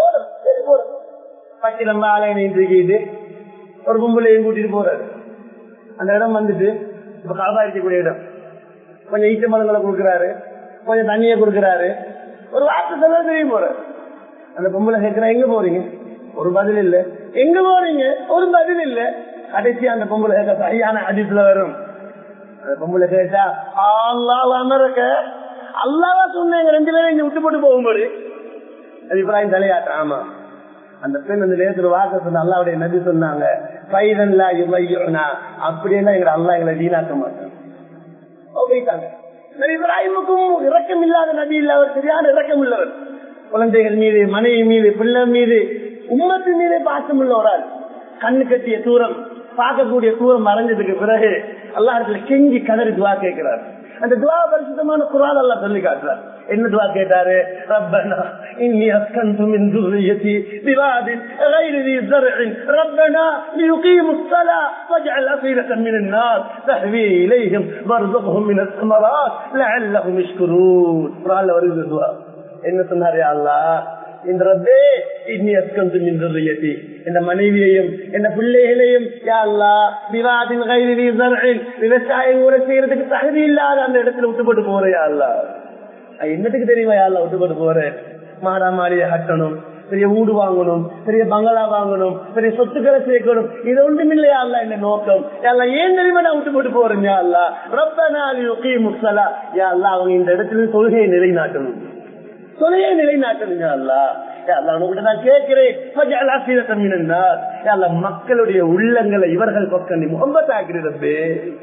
[SPEAKER 1] பட்டி நம்ம ஆலயம் நின்றுக்கிட்டு ஒரு கும்பலையும் கூட்டிட்டு போறாரு அந்த இடம் வந்துட்டு இப்ப கல்பா இருக்கக்கூடிய இடம் கொஞ்சம் ஈச்ச மரங்களை கொடுக்குறாரு கொஞ்சம் தண்ணியை கொடுக்குறாரு ஒரு வார்த்தை சொல்ல தெரியும் போறாரு அந்த பொம்பளை கேட்கிற எங்க போறீங்க ஒரு பதில் இல்ல எங்க போறீங்க ஒரு பதில் இல்ல கடைசி அந்த பொம்பளை கேட்க சரியான அடித்துல வரும் அந்த பொம்பளை கேட்டா அல்லாஹ் அமரக்க அல்லாவா சொன்னீங்க ரெண்டு பேரும் இங்க விட்டு போட்டு போகும்போது அது இப்ராஹிம் தலையாட்டம் ஆமா அந்த பெண் அந்த நேரத்துல வாக்க சொன்ன அல்லாவுடைய நபி சொன்னாங்க பைதன்லா இவையோனா அப்படியெல்லாம் எங்களை அல்லா எங்களை வீணாக்க மாட்டோம் போயிட்டாங்க நபி இப்ராஹிமுக்கும் இரக்கம் இல்லாத நபி இல்ல அவர் சரியான இரக்கம் உள்ளவர் குழந்தைகள் மீது மனைவி மீது பிள்ளை மீது உம்மத்து மீது பாசம் உள்ளவரால் கண்ணு கட்டிய தூரம் பார்க்கக்கூடிய தூரம் மறைஞ்சதுக்கு பிறகு அல்லாஹத்துல கெஞ்சி கதறி துவா கேட்கிறார் அந்த துவா பரிசுத்தமான குரால் அல்லா சொல்லி காட்டுறார் என்ன துவா கேட்டாரு ரப்பனா இன்னி அஸ்கந்து மின் ذريتي بواد غير ذي زرع ربنا ليقيموا الصلاة واجعل أفئدة من الناس تهوي إليهم وارزقهم من الثمرات لعلهم يشكرون قرآن ورد الدعاء என்ன சொன்னாரு அல்லாஹ் இந்த ரப்பே இன்னி அஸ்கந்து மின் ذريتي இந்த மனைவியையும் இந்த பிள்ளைகளையும் யா அல்லாஹ் விவாதின் கைதி زرع விவசாயம் கூட செய்யறதுக்கு தகுதி இல்லாத அந்த இடத்துல விட்டு போட்டு போறேன் யா அல்லாஹ் என்னத்துக்கு தெரியுமா யாரில் விட்டு போட்டு போறேன் மாடா மாடியை கட்டணும் பெரிய வீடு வாங்கணும் பெரிய பங்களா வாங்கணும் பெரிய சொத்துக்களை சேர்க்கணும் இது ஒன்றும் இல்லையா அல்ல என்ன நோக்கம் எல்லாம் ஏன் தெரியுமா நான் விட்டு போட்டு போறேன் யா அல்லா ரொம்ப நாள் முசலா யா அல்லா அவங்க இந்த இடத்துல தொழுகையை நிலைநாட்டணும் தொழுகையை நிலைநாட்டணும் யா அல்லா நான் கேட்கிறேன் மக்களுடைய உள்ளங்களை இவர்கள் பக்கம் நீ முகம்பத்தாக்கிறதே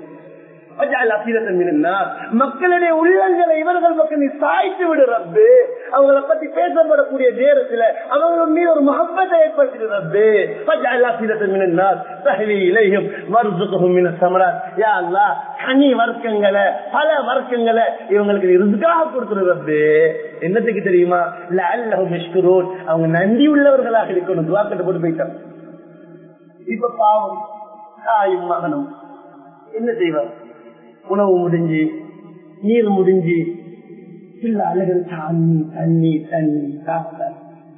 [SPEAKER 1] மக்களுடைய உள்ளங்களை இவர்கள் பக்கம் நீ சாய்த்து விடு ரப்பு அவங்களை பத்தி பேசப்படக்கூடிய நேரத்துல அவங்க மீது ஒரு மகப்பத்தை ஏற்படுத்தி ரப்பு இலையும் கனி வர்க்கங்களை பல வர்க்கங்களை இவங்களுக்கு ரிஸ்காக கொடுத்துரு ரப்பு என்னத்துக்கு தெரியுமா அவங்க நன்றி உள்ளவர்களாக இருக்கணும் துவாக்கத்தை போட்டு போயிட்டாங்க இப்ப பாவம் தாயும் மகனும் என்ன செய்வார் உணவு முடிஞ்சு நீர் முடிஞ்சு பிள்ளை அழகு தண்ணி தண்ணி தண்ணி சாப்பிட்டார்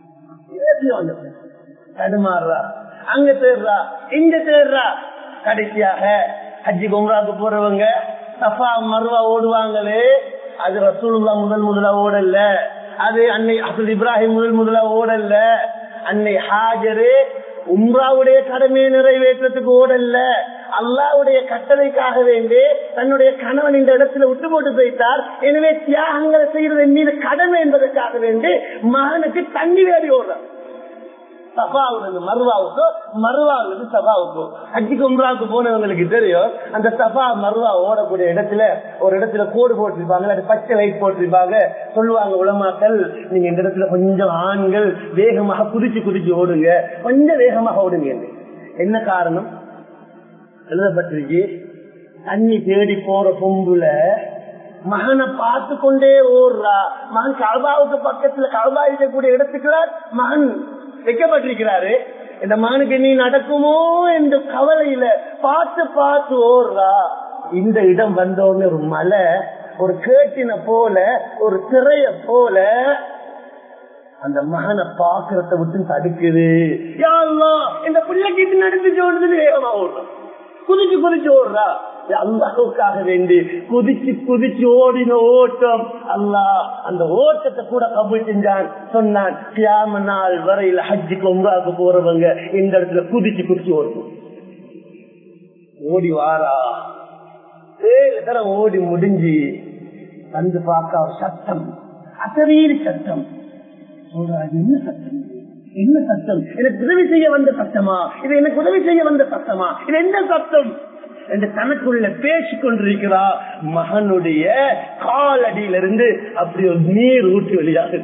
[SPEAKER 1] தடுமாறுறா அங்க தேடுறா இங்க தேடுறா கடைசியாக ஹஜ்ஜி கும்ராக்கு போறவங்க சஃபா மருவா ஓடுவாங்களே அது ரசூலுல்லா முதல் முதலா ஓடல அது அன்னை அசல் இப்ராஹிம் முதல் முதலா ஓடல அன்னை ஹாஜரு உம்ராவுடைய கடமையை நிறைவேற்றத்துக்கு ஓடல்ல அல்லாவுடைய கட்டளைக்காக வேண்டி தன்னுடைய கணவன் இந்த இடத்துல விட்டு போட்டு போயிட்டார் எனவே தியாகங்களை செய்யறது மீது கடமை என்பதற்காக வேண்டி மகனுக்கு தண்ணி வேடி ஓடுறார் சபாவுக்கு மருவாவுக்கோ மருவாவுக்கு சபாவுக்கோ அஜிக்கு உம்ராவுக்கு போனவங்களுக்கு தெரியும் அந்த சபா மருவா ஓடக்கூடிய இடத்துல ஒரு இடத்துல கோடு போட்டிருப்பாங்க அது பச்சை லைட் போட்டிருப்பாங்க சொல்லுவாங்க உலமாக்கள் நீங்க இந்த இடத்துல கொஞ்சம் ஆண்கள் வேகமாக குதிச்சு குதிச்சு ஓடுங்க கொஞ்சம் வேகமாக ஓடுங்க என்ன காரணம் எழுதப்பட்டிருக்கு தண்ணி தேடி போற பொம்புல மகனை பார்த்து கொண்டே ஓடுறா மகன் கல்பாவுக்கு பக்கத்துல கல்பா இருக்கக்கூடிய இடத்துக்குள்ள மகன் வைக்கப்பட்டிருக்கிறாரு இந்த மகனுக்கு நீ நடக்குமோ என்ற கவலையில பார்த்து பார்த்து ஓடுறா இந்த இடம் வந்தோடனே ஒரு மலை ஒரு கேட்டின போல ஒரு திரைய போல அந்த மகனை பாக்குறத விட்டு தடுக்குது இந்த பிள்ளைக்கு நடந்துச்சு ஓடுது வேகமா ஓடுறான் குதிச்சு குதிச்சு ஓடுறா அல்லாவுக்காக வேண்டி குதிச்சு குதிச்சு ஓடின ஓட்டம் அல்லா அந்த ஓட்டத்தை கூட கபூல் செஞ்சான் சொன்னான் கியாம நாள் வரையில ஹஜ்ஜுக்கு உங்காக்கு போறவங்க இந்த இடத்துல குதிச்சு குதிச்சு ஓடும் ஓடி வாரா ஏழு தரம் ஓடி முடிஞ்சு வந்து பார்க்க ஒரு சத்தம் அசரீரி சத்தம் சொல்றாரு என்ன சத்தம் என்ன சத்தம் எனக்கு உதவி செய்ய வந்த சத்தமா இது எனக்கு உதவி செய்ய வந்த சத்தமா இது என்ன சத்தம் என்று தனக்குள்ள பேசிக் கொண்டிருக்கிறா மகனுடைய காலடியிலிருந்து அப்படி ஒரு நீர் ஊற்றி வெளியாக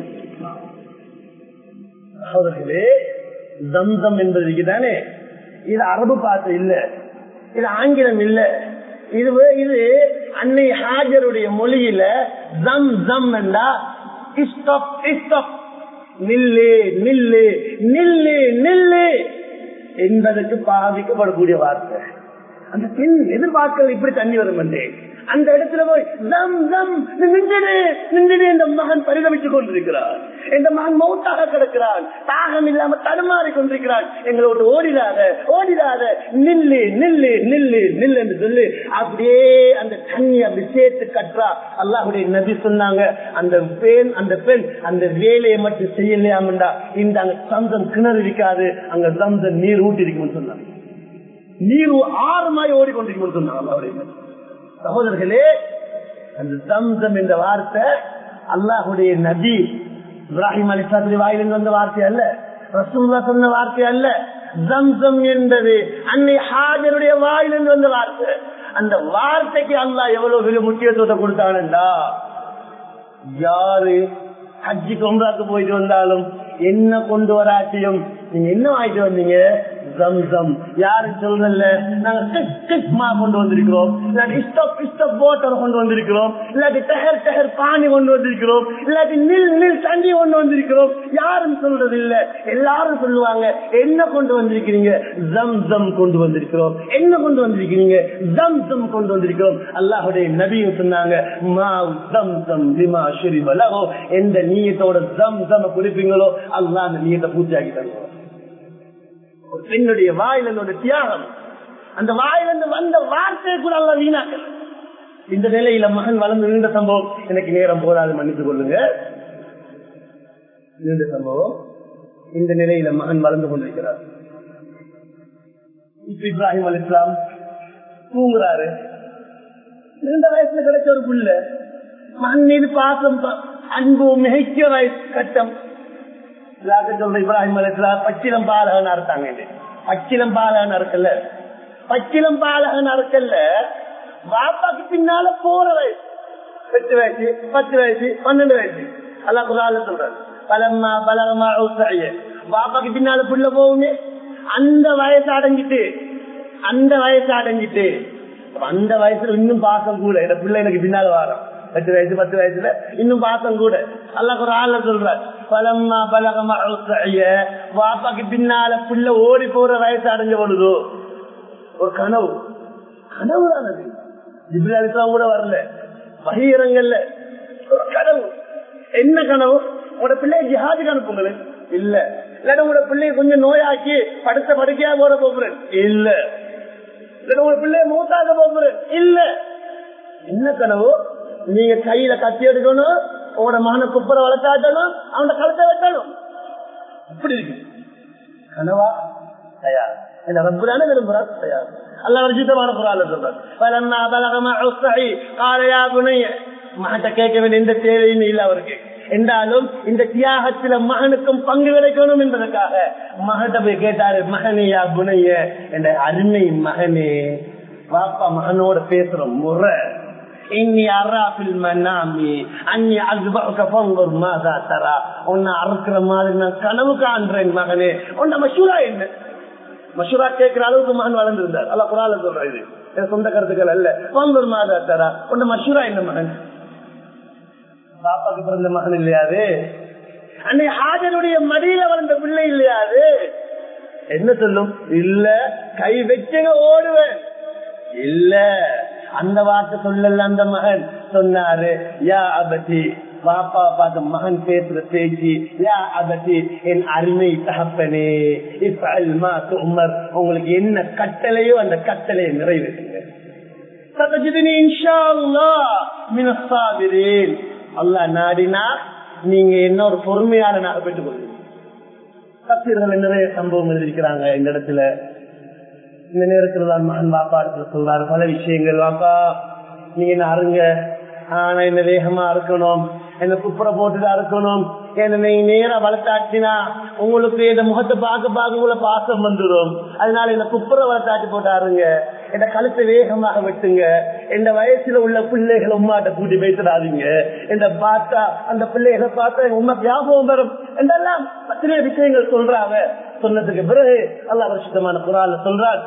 [SPEAKER 1] அவர்களே தம்சம் என்பது தானே இது அரபு பாட்டு இல்ல இது ஆங்கிலம் இல்ல இது இது அன்னை ஹாஜருடைய மொழியில ஜம் ஜம் என்றா இஸ்டப் இஸ்டப் நில்லு நில்லு நில்லு நில்லு என்பதற்கு பாதிக்கப்படக்கூடிய வார்த்தை அந்த பெண் எதிர்பார்க்கல இப்படி தண்ணி வரும் என்றே அந்த இடத்துல போய் தம் தம் நின்றுடு நின்றுடு இந்த மகன் பரிதவித்துக் கொண்டிருக்கிறார் இந்த மகன் மௌத்தாக கிடக்கிறான் தாகம் இல்லாம தடுமாறி கொண்டிருக்கிறான் எங்களோட ஓடிடாத ஓடிடாத நில்லு நில்லு நில்லு நில்லு என்று சொல்லி அப்படியே அந்த தண்ணி அப்படி சேர்த்து கட்டுறா அல்லாஹுடைய நபி சொன்னாங்க அந்த பெண் அந்த பெண் அந்த வேலையை மட்டும் செய்யலையாமண்டா இந்த அங்க சந்தம் கிணறு இருக்காது அங்க சந்தம் நீர் ஊட்டி இருக்கும்னு சொன்னாங்க நீர் ஆறு மாய் ஓடிக்கொண்டிருக்கும் சொன்னாங்க அல்லாஹுடைய சகோதரர்களே அந்த சம்சம் என்ற வார்த்தை அல்லாஹுடைய நபி இப்ராஹிம் அலிசாத்துடைய வாயிலிருந்து வந்த வார்த்தை அல்ல ரசூல்லா சொன்ன வார்த்தை அல்ல ஜம்சம் என்பது அன்னை ஹாஜருடைய வாயிலிருந்து வந்த வார்த்தை அந்த வார்த்தைக்கு அல்லாஹ் எவ்வளவு பெரிய முக்கியத்துவத்தை கொடுத்தானண்டா யாரு ஹஜ்ஜி கொம்பாக்கு போயிட்டு வந்தாலும் என்ன கொண்டு வராட்டியும் நீங்க என்ன வாங்கிட்டு வந்தீங்க ஜம்சம் யாரு சொல்லல நாங்க கிக் கிக் மா கொண்டு வந்திருக்கிறோம் இல்லாட்டி ஸ்டப் ஸ்டப் வாட்டர் கொண்டு வந்திருக்கிறோம் இல்லாட்டி டஹர் டஹர் பானி கொண்டு வந்திருக்கிறோம் இல்லாட்டி நில் நில் தண்ணி கொண்டு வந்திருக்கிறோம் யாரும் சொல்றது இல்ல எல்லாரும் சொல்லுவாங்க என்ன கொண்டு வந்திருக்கிறீங்க ஜம் ஜம் கொண்டு வந்திருக்கிறோம் என்ன கொண்டு வந்திருக்கிறீங்க ஜம் ஜம் கொண்டு வந்திருக்கிறோம் அல்லாஹுடைய நபியும் சொன்னாங்க மா ஜம் ஜம் லிமா ஷுரிப லஹு எந்த நீயத்தோட ஜம் ஜம் குடிப்பீங்களோ அல்லாஹ் அந்த நீயத்தை பூர்த்தியாக்கி தருவோம் ஒரு பெண்ணுடைய வாயிலோட தியாகம் அந்த வாயிலிருந்து வந்த வார்த்தையை கூட அல்ல வீணாக்கல் இந்த நிலையில மகன் வளர்ந்து நீண்ட சம்பவம் எனக்கு நேரம் போதாது மன்னித்துக் கொள்ளுங்க நீண்ட சம்பவம் இந்த நிலையில மகன் வளர்ந்து கொண்டிருக்கிறார் இப்ப இப்ராஹிம் அலி இஸ்லாம் தூங்குறாரு நீண்ட வயசுல கிடைச்ச ஒரு புள்ள மகன் மீது பாசம் அன்பு மிகைக்க வயசு கட்டம் சொல்ற இப்ராஹிம் அலிஸ்லாம் பச்சிலம் பாலகன் அறுத்தாங்க பச்சிலம் பாலகன் அறுக்கல பச்சிலம் பாலகன் அறுக்கல்ல பாப்பாக்கு பின்னால போற வயசு எட்டு வயசு பத்து வயசு பன்னெண்டு வயசு அல்லா குரால சொல்றாரு பலம்மா பலகமா பாப்பாக்கு பின்னால புள்ள போகுமே அந்த வயசு அடைஞ்சிட்டு அந்த வயசு அடைஞ்சிட்டு அந்த வயசுல இன்னும் பாசம் கூட இந்த பிள்ளை எனக்கு பின்னால வரும் எட்டு வயசு பத்து வயசுல இன்னும் பாசம் கூட அல்லாஹ் ஒரு ஆள்ல சொல்ற பலம்மா பலகமா வாப்பாக்கு பின்னால புள்ள ஓடி போற வயசு அடைஞ்ச பொழுதோ ஒரு கனவு கனவு தான் அது ஜிபிலாலிஸ்லாம் கூட வரல பகிரங்கல்ல ஒரு கனவு என்ன கனவு உங்களோட பிள்ளைய ஜிஹாதுக்கு அனுப்புங்களேன் இல்ல இல்லாட்ட உங்களோட பிள்ளைய கொஞ்சம் நோயாக்கி படுத்த படுக்கையா போற போகிறேன் இல்ல இல்லாட்ட உங்களோட பிள்ளைய மூத்தாக போகிறேன் இல்ல என்ன கனவு நீங்க கையில கத்தி எடுக்கணும் உங்களோட மகனை குப்பரை வளர்த்தாட்டணும் அவனோட கழுத்தை வெட்டணும் அப்படி இருக்கு கனவா தயார் என்ன ரப்புதானே விரும்புறார் தயார் அல்ல வர்ஜிதமான குரால சொல்றார் பலன்னா பலகமா காலையா குணைய மகட்ட கேட்க வேண்டிய எந்த தேவையும் இல்லை அவருக்கு என்றாலும் இந்த தியாகத்துல மகனுக்கும் பங்கு கிடைக்கணும் என்பதற்காக மகட்ட போய் கேட்டாரு மகனையா குணைய என்ற அருமை மகனே பாப்பா மகனோட பேசுறோம் முறை இன்னி அராபில் மனாமி அன்னி அஸ்பக பங்கர் மாதா தரா உன்னை அறுக்கிற மாதிரி நான் கனவு காண்றேன் மகனே உன்ன மசூரா என்ன மசூரா கேட்கிற அளவுக்கு மகன் வளர்ந்திருந்தார் அல்ல குரால சொல்றேன் இது என் சொந்த கருத்துக்கள் அல்ல பங்கர் மாதா தரா உன்ன மசூரா என்ன மகன் பாப்பாக்கு பிறந்த மகன் இல்லையாது அன்னை ஹாஜருடைய மடியில வளர்ந்த பிள்ளை இல்லையாது என்ன சொல்லும் இல்ல கை வச்சுங்க ஓடுவேன் இல்ல அந்த வார்த்தை சொல்லல அந்த மகன் சொன்னாரு யா அபதி பாப்பா பார்த்து மகன் பேசுற பேச்சு யா அபதி என் அருமை தகப்பனே இப்ப அல்மா உமர் உங்களுக்கு என்ன கட்டளையோ அந்த கட்டளையை நிறைவேற்றுங்க அல்லா நாடினா நீங்க என்ன ஒரு பொறுமையாளனாக பெற்றுக் கொள்வீங்க தப்சீர்கள் நிறைய சம்பவம் எழுதியிருக்கிறாங்க இந்த இடத்துல இந்த நேரத்துல தான் மகன் பாப்பா இடத்துல சொல்றாரு பல விஷயங்கள் பாப்பா நீங்க என்ன அருங்க ஆனா என்ன வேகமா இருக்கணும் என்ன குப்புற போட்டுதான் இருக்கணும் என்ன நீங்க நேரா வளர்த்தாட்டினா உங்களுக்கு இந்த முகத்தை பார்க்க பார்க்க உங்களை பாசம் வந்துடும் அதனால என்ன குப்புற வளர்த்தாட்டி போட்டாருங்க இந்த கழுத்தை வேகமாக வெட்டுங்க இந்த வயசுல உள்ள பிள்ளைகளை உமாட்ட கூட்டி வைத்துடாதீங்க இந்த பார்த்தா அந்த பிள்ளைகளை பார்த்தா எங்க உமா ஞாபகம் வரும் என்றெல்லாம் பத்திரிகை விஷயங்கள் சொல்றாங்க சொன்னதுக்கு பிறகு அல்லா வருஷத்தமான குரால சொல்றார்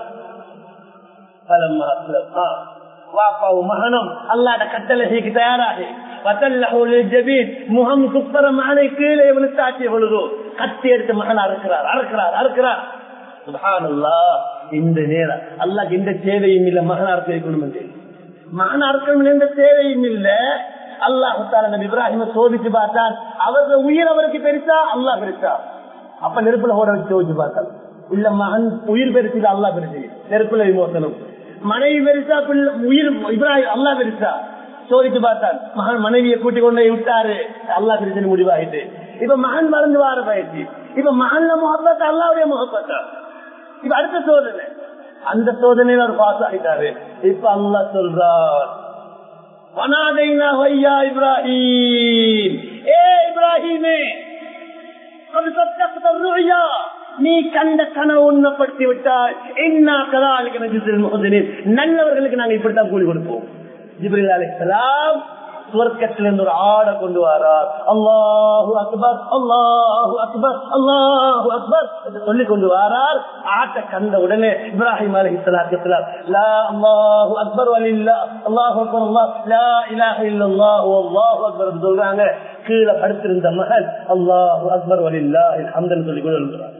[SPEAKER 1] வாப்பாவும் மகனும் அல்லாட கட்டளைக்கு தயாராகி முகம் குப்பரமான கீழே விழுத்தாட்சி பொழுதோ கத்தி எடுத்து மகன் அறுக்கிறார் அறுக்கிறார் அறுக்கிறார் இந்த நேரம் அல்லாக்கு எந்த தேவையும் இல்ல மகன் அறுக்க வைக்கணும் என்று மகன் அறுக்கணும் எந்த தேவையும் இல்ல அல்லாஹால நபி இப்ராஹிம சோதிச்சு பார்த்தார் அவர்கள் உயிர் அவருக்கு பெருசா அல்லாஹ் பெருசா அப்ப நெருப்புல ஓட வச்சு சோதிச்சு பார்த்தார் இல்ல மகன் உயிர் பெருசு அல்லா பெருசு நெருப்புல விமோசனம் மனைவி பெருசா உயிர் இப்ராஹிம் அல்லா பெருசா சோதிச்சு பார்த்தார் மகன் மனைவியை கூட்டிக் கொண்டு விட்டாரு அல்லா பெருசு முடிவாயிட்டு இப்ப மகன் மறந்து வார பயிற்சி இப்ப மகன்ல முகப்பத்தா அல்லாவுடைய முகப்பத்தா இப்ப அடுத்த சோதனை அந்த சோதனையில ஒரு பாஸ் ஆகிட்டாரு இப்ப அல்லா சொல்றார் இப்ராஹிம் ஏ இப்ராஹிமே நீ கண்ட கனவு உண்மைப்படுத்தி விட்டால் என்ன கதாலிக்கு நல்லவர்களுக்கு நாங்க இப்படித்தான் கூலி கொடுப்போம் ஜிப்ரில் அலிஸ்லாம் சுவர்க்கத்திலிருந்து ஒரு ஆடை கொண்டு வரார் அல்லாஹு அக்பர் அல்லாஹு அக்பர் அல்லாஹு அக்பர் என்று சொல்லி கொண்டு வரார் ஆட்டை கண்ட உடனே இப்ராஹிம் அலி இஸ்லாத்துலாம் லா அல்லாஹு அக்பர் வலில்லா அல்லாஹு அக்பர் அல்லாஹ் லா இலாஹ இல்லல்லாஹு அல்லாஹு அக்பர் என்று சொல்றாங்க கீழே படுத்திருந்த மகன் அல்லாஹு அக்பர் வலில்லா ஹம்தன் சொல்லி கொண்டு எழுதுறார்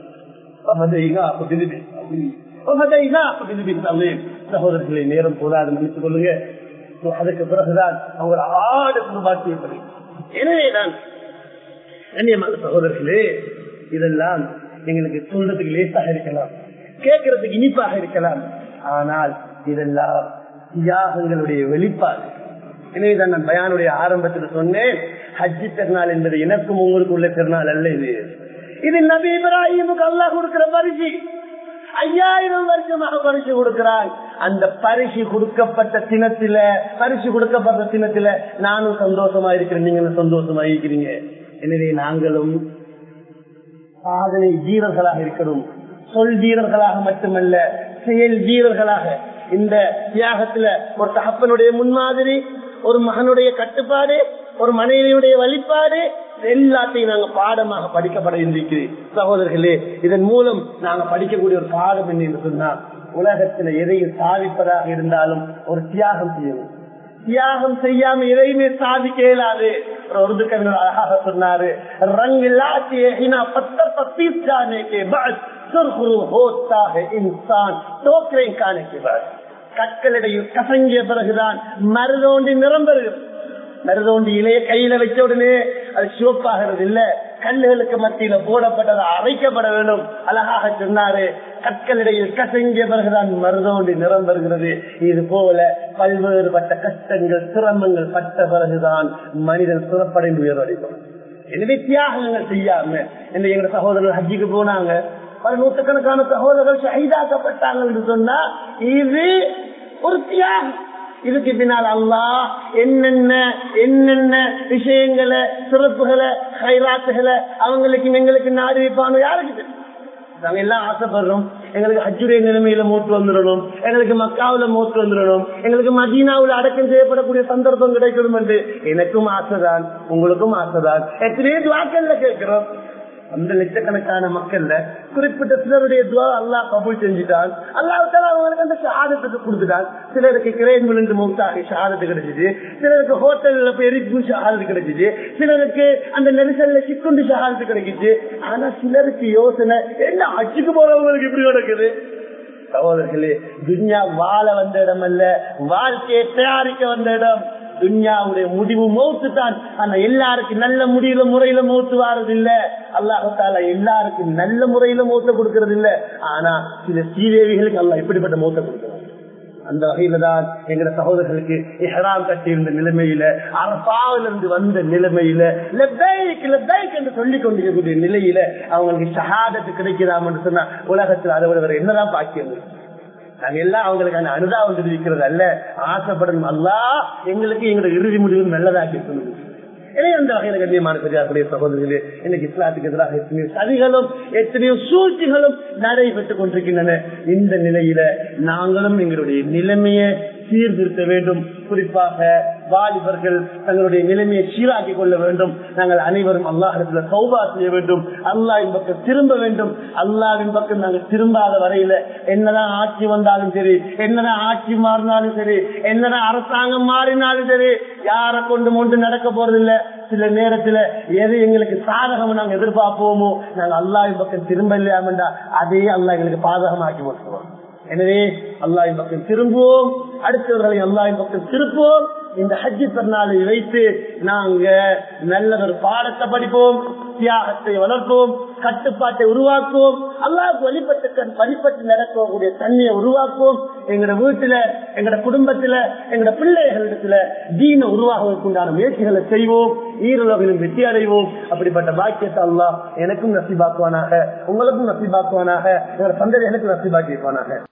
[SPEAKER 1] சகோதரர்களை நேரம் போதாது மன்னித்துக் கொள்ளுங்க அதுக்கு பிறகுதான் அவங்களோட ஆடு குருபாக்கியப்படி எனவேதான் கண்ணியமான சகோதரர்களே இதெல்லாம் எங்களுக்கு சொல்றதுக்கு லேசாக இருக்கலாம் கேட்கறதுக்கு இனிப்பாக இருக்கலாம் ஆனால் இதெல்லாம் தியாகங்களுடைய வெளிப்பாடு எனவேதான் நான் பயானுடைய ஆரம்பத்தில் சொன்னேன் ஹஜ்ஜி திருநாள் என்பது எனக்கும் உங்களுக்கு உள்ள திருநாள் அல்ல இது இது நபி இப்ராஹிமுக்கு அல்லாஹ் கொடுக்கிற பரிசு ஐயாயிரம் வருஷமாக பரிசு கொடுக்கிறான் அந்த பரிசு கொடுக்கப்பட்ட தினத்தில பரிசு கொடுக்கப்பட்ட தினத்தில நானும் சந்தோஷமா இருக்கிறேன் நீங்களும் சந்தோஷமா இருக்கிறீங்க எனவே நாங்களும் சாதனை வீரர்களாக இருக்கணும் சொல் வீரர்களாக மட்டுமல்ல செயல் வீரர்களாக இந்த தியாகத்துல ஒரு தகப்பனுடைய முன்மாதிரி ஒரு மகனுடைய கட்டுப்பாடு ஒரு மனைவியுடைய வழிபாடு எல்லாத்தையும் நாங்க பாடமாக படிக்கப்பட இருக்கிறேன் சகோதரர்களே இதன் மூலம் நாங்க படிக்கக்கூடிய ஒரு பாடம் என்ன என்று சொன்னா உலகத்துல எதையும் சாதிப்பதாக இருந்தாலும் ஒரு தியாகம் செய்யணும் தியாகம் செய்யாம எதையுமே சாதிக்க இயலாது ஒரு உருது கவிஞர் அழகாக சொன்னாரு ரங் லாத்தியா பத்தர் பத்தீஸ் ஜானே கே பாத் சுர்குரு ஹோத்தா ஹை இன்சான் டோக்கரை காணே கே பாத் கற்களிடையில் கசங்கிய பிறகுதான் மருதோண்டி நிரம்பெறுகிறது மருதோண்டி இலைய கையில வச்ச உடனே அது சிவப்பாகிறது இல்ல கல்லுகளுக்கு மத்தியில போடப்பட்டது அரைக்கப்பட வேண்டும் அழகாக சொன்னாரு கற்களிடையில் கசங்கிய பிறகுதான் மருதோண்டி நிறம் வருகிறது இது போல பல்வேறுபட்ட கஷ்டங்கள் சிரமங்கள் பட்ட பிறகுதான் மனிதன் சிறப்படைந்து உயர்வடைக்கும் எனவே தியாகங்கள் செய்யாம இந்த எங்க சகோதரர்கள் ஹஜ்ஜிக்கு போனாங்க பல நூற்றுக்கணக்கான சகோதரர்கள் ஷஹீதாக்கப்பட்டாங்க என்று சொன்னா இது ஒரு தியாகம் இதுக்கு பின்னால் அல்லாஹ் என்னென்ன என்னென்ன விஷயங்களை சிறப்புகளை கைராத்துகளை அவங்களுக்கு எங்களுக்கு நாடு வைப்பானோ யாருக்கு தெரியும் நாங்க எல்லாம் ஆசைப்படுறோம் எங்களுக்கு ஹஜ்ஜுடைய நிலைமையில மூத்து வந்துடணும் எங்களுக்கு மக்காவுல மூத்து வந்துடணும் எங்களுக்கு மதீனாவுல அடக்கம் செய்யப்படக்கூடிய சந்தர்ப்பம் கிடைக்கணும் என்று எனக்கும் ஆசைதான் உங்களுக்கும் ஆசைதான் எத்தனையோ துவாக்கல்ல கேட்கிறோம் அந்த லட்சக்கணக்கான மக்கள்ல குறிப்பிட்ட சிலருடைய துவா அல்லாஹ் கபூல் செஞ்சுட்டான் அல்லாஹால அவங்களுக்கு அந்த ஷஹாதத்துக்கு கொடுத்துட்டான் சிலருக்கு கிரேன் விழுந்து மூத்தாகி ஷஹாதத்து கிடைச்சிச்சு சிலருக்கு ஹோட்டல்ல போய் எரிப்பு ஷஹாதத்து கிடைச்சிச்சு சிலருக்கு அந்த நெரிசல்ல சிக்குண்டு ஷஹாதத்து கிடைக்குச்சு ஆனா சிலருக்கு யோசனை என்ன அச்சுக்கு போறவங்களுக்கு இப்படி நடக்குது சகோதரர்களே துன்யா வாழ வந்த இடம் அல்ல வாழ்க்கையை தயாரிக்க வந்த இடம் துன்யாவுடைய முடிவு மௌத்து தான் ஆனா எல்லாருக்கும் நல்ல முடிவுல முறையில மௌத்து வாரது இல்ல அல்லாஹால எல்லாருக்கும் நல்ல முறையில மௌத்த கொடுக்கறது இல்ல ஆனா சில ஸ்ரீதேவிகளுக்கு அல்ல இப்படிப்பட்ட மௌத்த கொடுக்கிறார் அந்த வகையில தான் எங்க சகோதரர்களுக்கு இஹராம் கட்டியிருந்த நிலைமையில அரபாவில இருந்து வந்த நிலைமையில லெப்பைக் லெப்பைக் என்று சொல்லிக் கொண்டிருக்கக்கூடிய நிலையில அவங்களுக்கு ஷஹாதத்து கிடைக்கிறாம் என்று சொன்னா உலகத்தில் அதை விட வேற என்னதான் பாக்கியம் நாங்க எல்லாம் அவங்களுக்கான அனுதாபம் தெரிவிக்கிறது அல்ல ஆசைப்படணும் அல்லா எங்களுக்கு எங்களுடைய இறுதி முடிவு நல்லதாக்கி சொல்லணும் எனவே அந்த வகையில கண்ணியமான பெரியாருடைய சகோதரர்களே இன்னைக்கு இஸ்லாத்துக்கு எதிராக எத்தனையோ சதிகளும் எத்தனையோ சூழ்ச்சிகளும் நடைபெற்றுக் கொண்டிருக்கின்றன இந்த நிலையில நாங்களும் எங்களுடைய நிலைமையை சீர்திருத்த வேண்டும் குறிப்பாக வாலிபர்கள் தங்களுடைய நிலைமையை சீராக்கிக் கொள்ள வேண்டும் நாங்கள் அனைவரும் அல்லாஹிடத்துல சௌபா செய்ய வேண்டும் அல்லாவின் பக்கம் திரும்ப வேண்டும் அல்லாவின் பக்கம் நாங்கள் திரும்பாத வரையில என்னதான் ஆட்சி வந்தாலும் சரி என்னதான் ஆட்சி மாறினாலும் சரி என்னதான் அரசாங்கம் மாறினாலும் சரி யாரை கொண்டு கொண்டு நடக்க போறதில்லை சில நேரத்துல எது எங்களுக்கு சாதகம் நாங்க எதிர்பார்ப்போமோ நாங்க அல்லாவின் பக்கம் திரும்ப இல்லையாமண்டா அதே அல்லா எங்களுக்கு பாதகமாக்கி போட்டுருவோம் எனவே அல்லாவின் பக்கம் திரும்புவோம் அடுத்தவர்களை அல்லாவின் பக்கம் திருப்போம் இந்த ஹஜ்ஜி பெருநாளை வைத்து நாங்க நல்ல ஒரு பாடத்தை படிப்போம் தியாகத்தை வளர்ப்போம் கட்டுப்பாட்டை உருவாக்குவோம் அல்லாவுக்கு வழிபட்டு வழிபட்டு நடக்கக்கூடிய தன்மையை உருவாக்குவோம் எங்களோட வீட்டுல எங்களோட குடும்பத்துல எங்களோட பிள்ளைகளிடத்துல தீன உருவாகுவதற்குண்டான முயற்சிகளை செய்வோம் ஈரலோகிலும் வெற்றி அடைவோம் அப்படிப்பட்ட பாக்கியத்தை அல்லாஹ் எனக்கும் நசிபாக்குவானாக உங்களுக்கும் நசிபாக்குவானாக எங்களோட சந்ததிகளுக்கும் நசிபாக்கிவானாக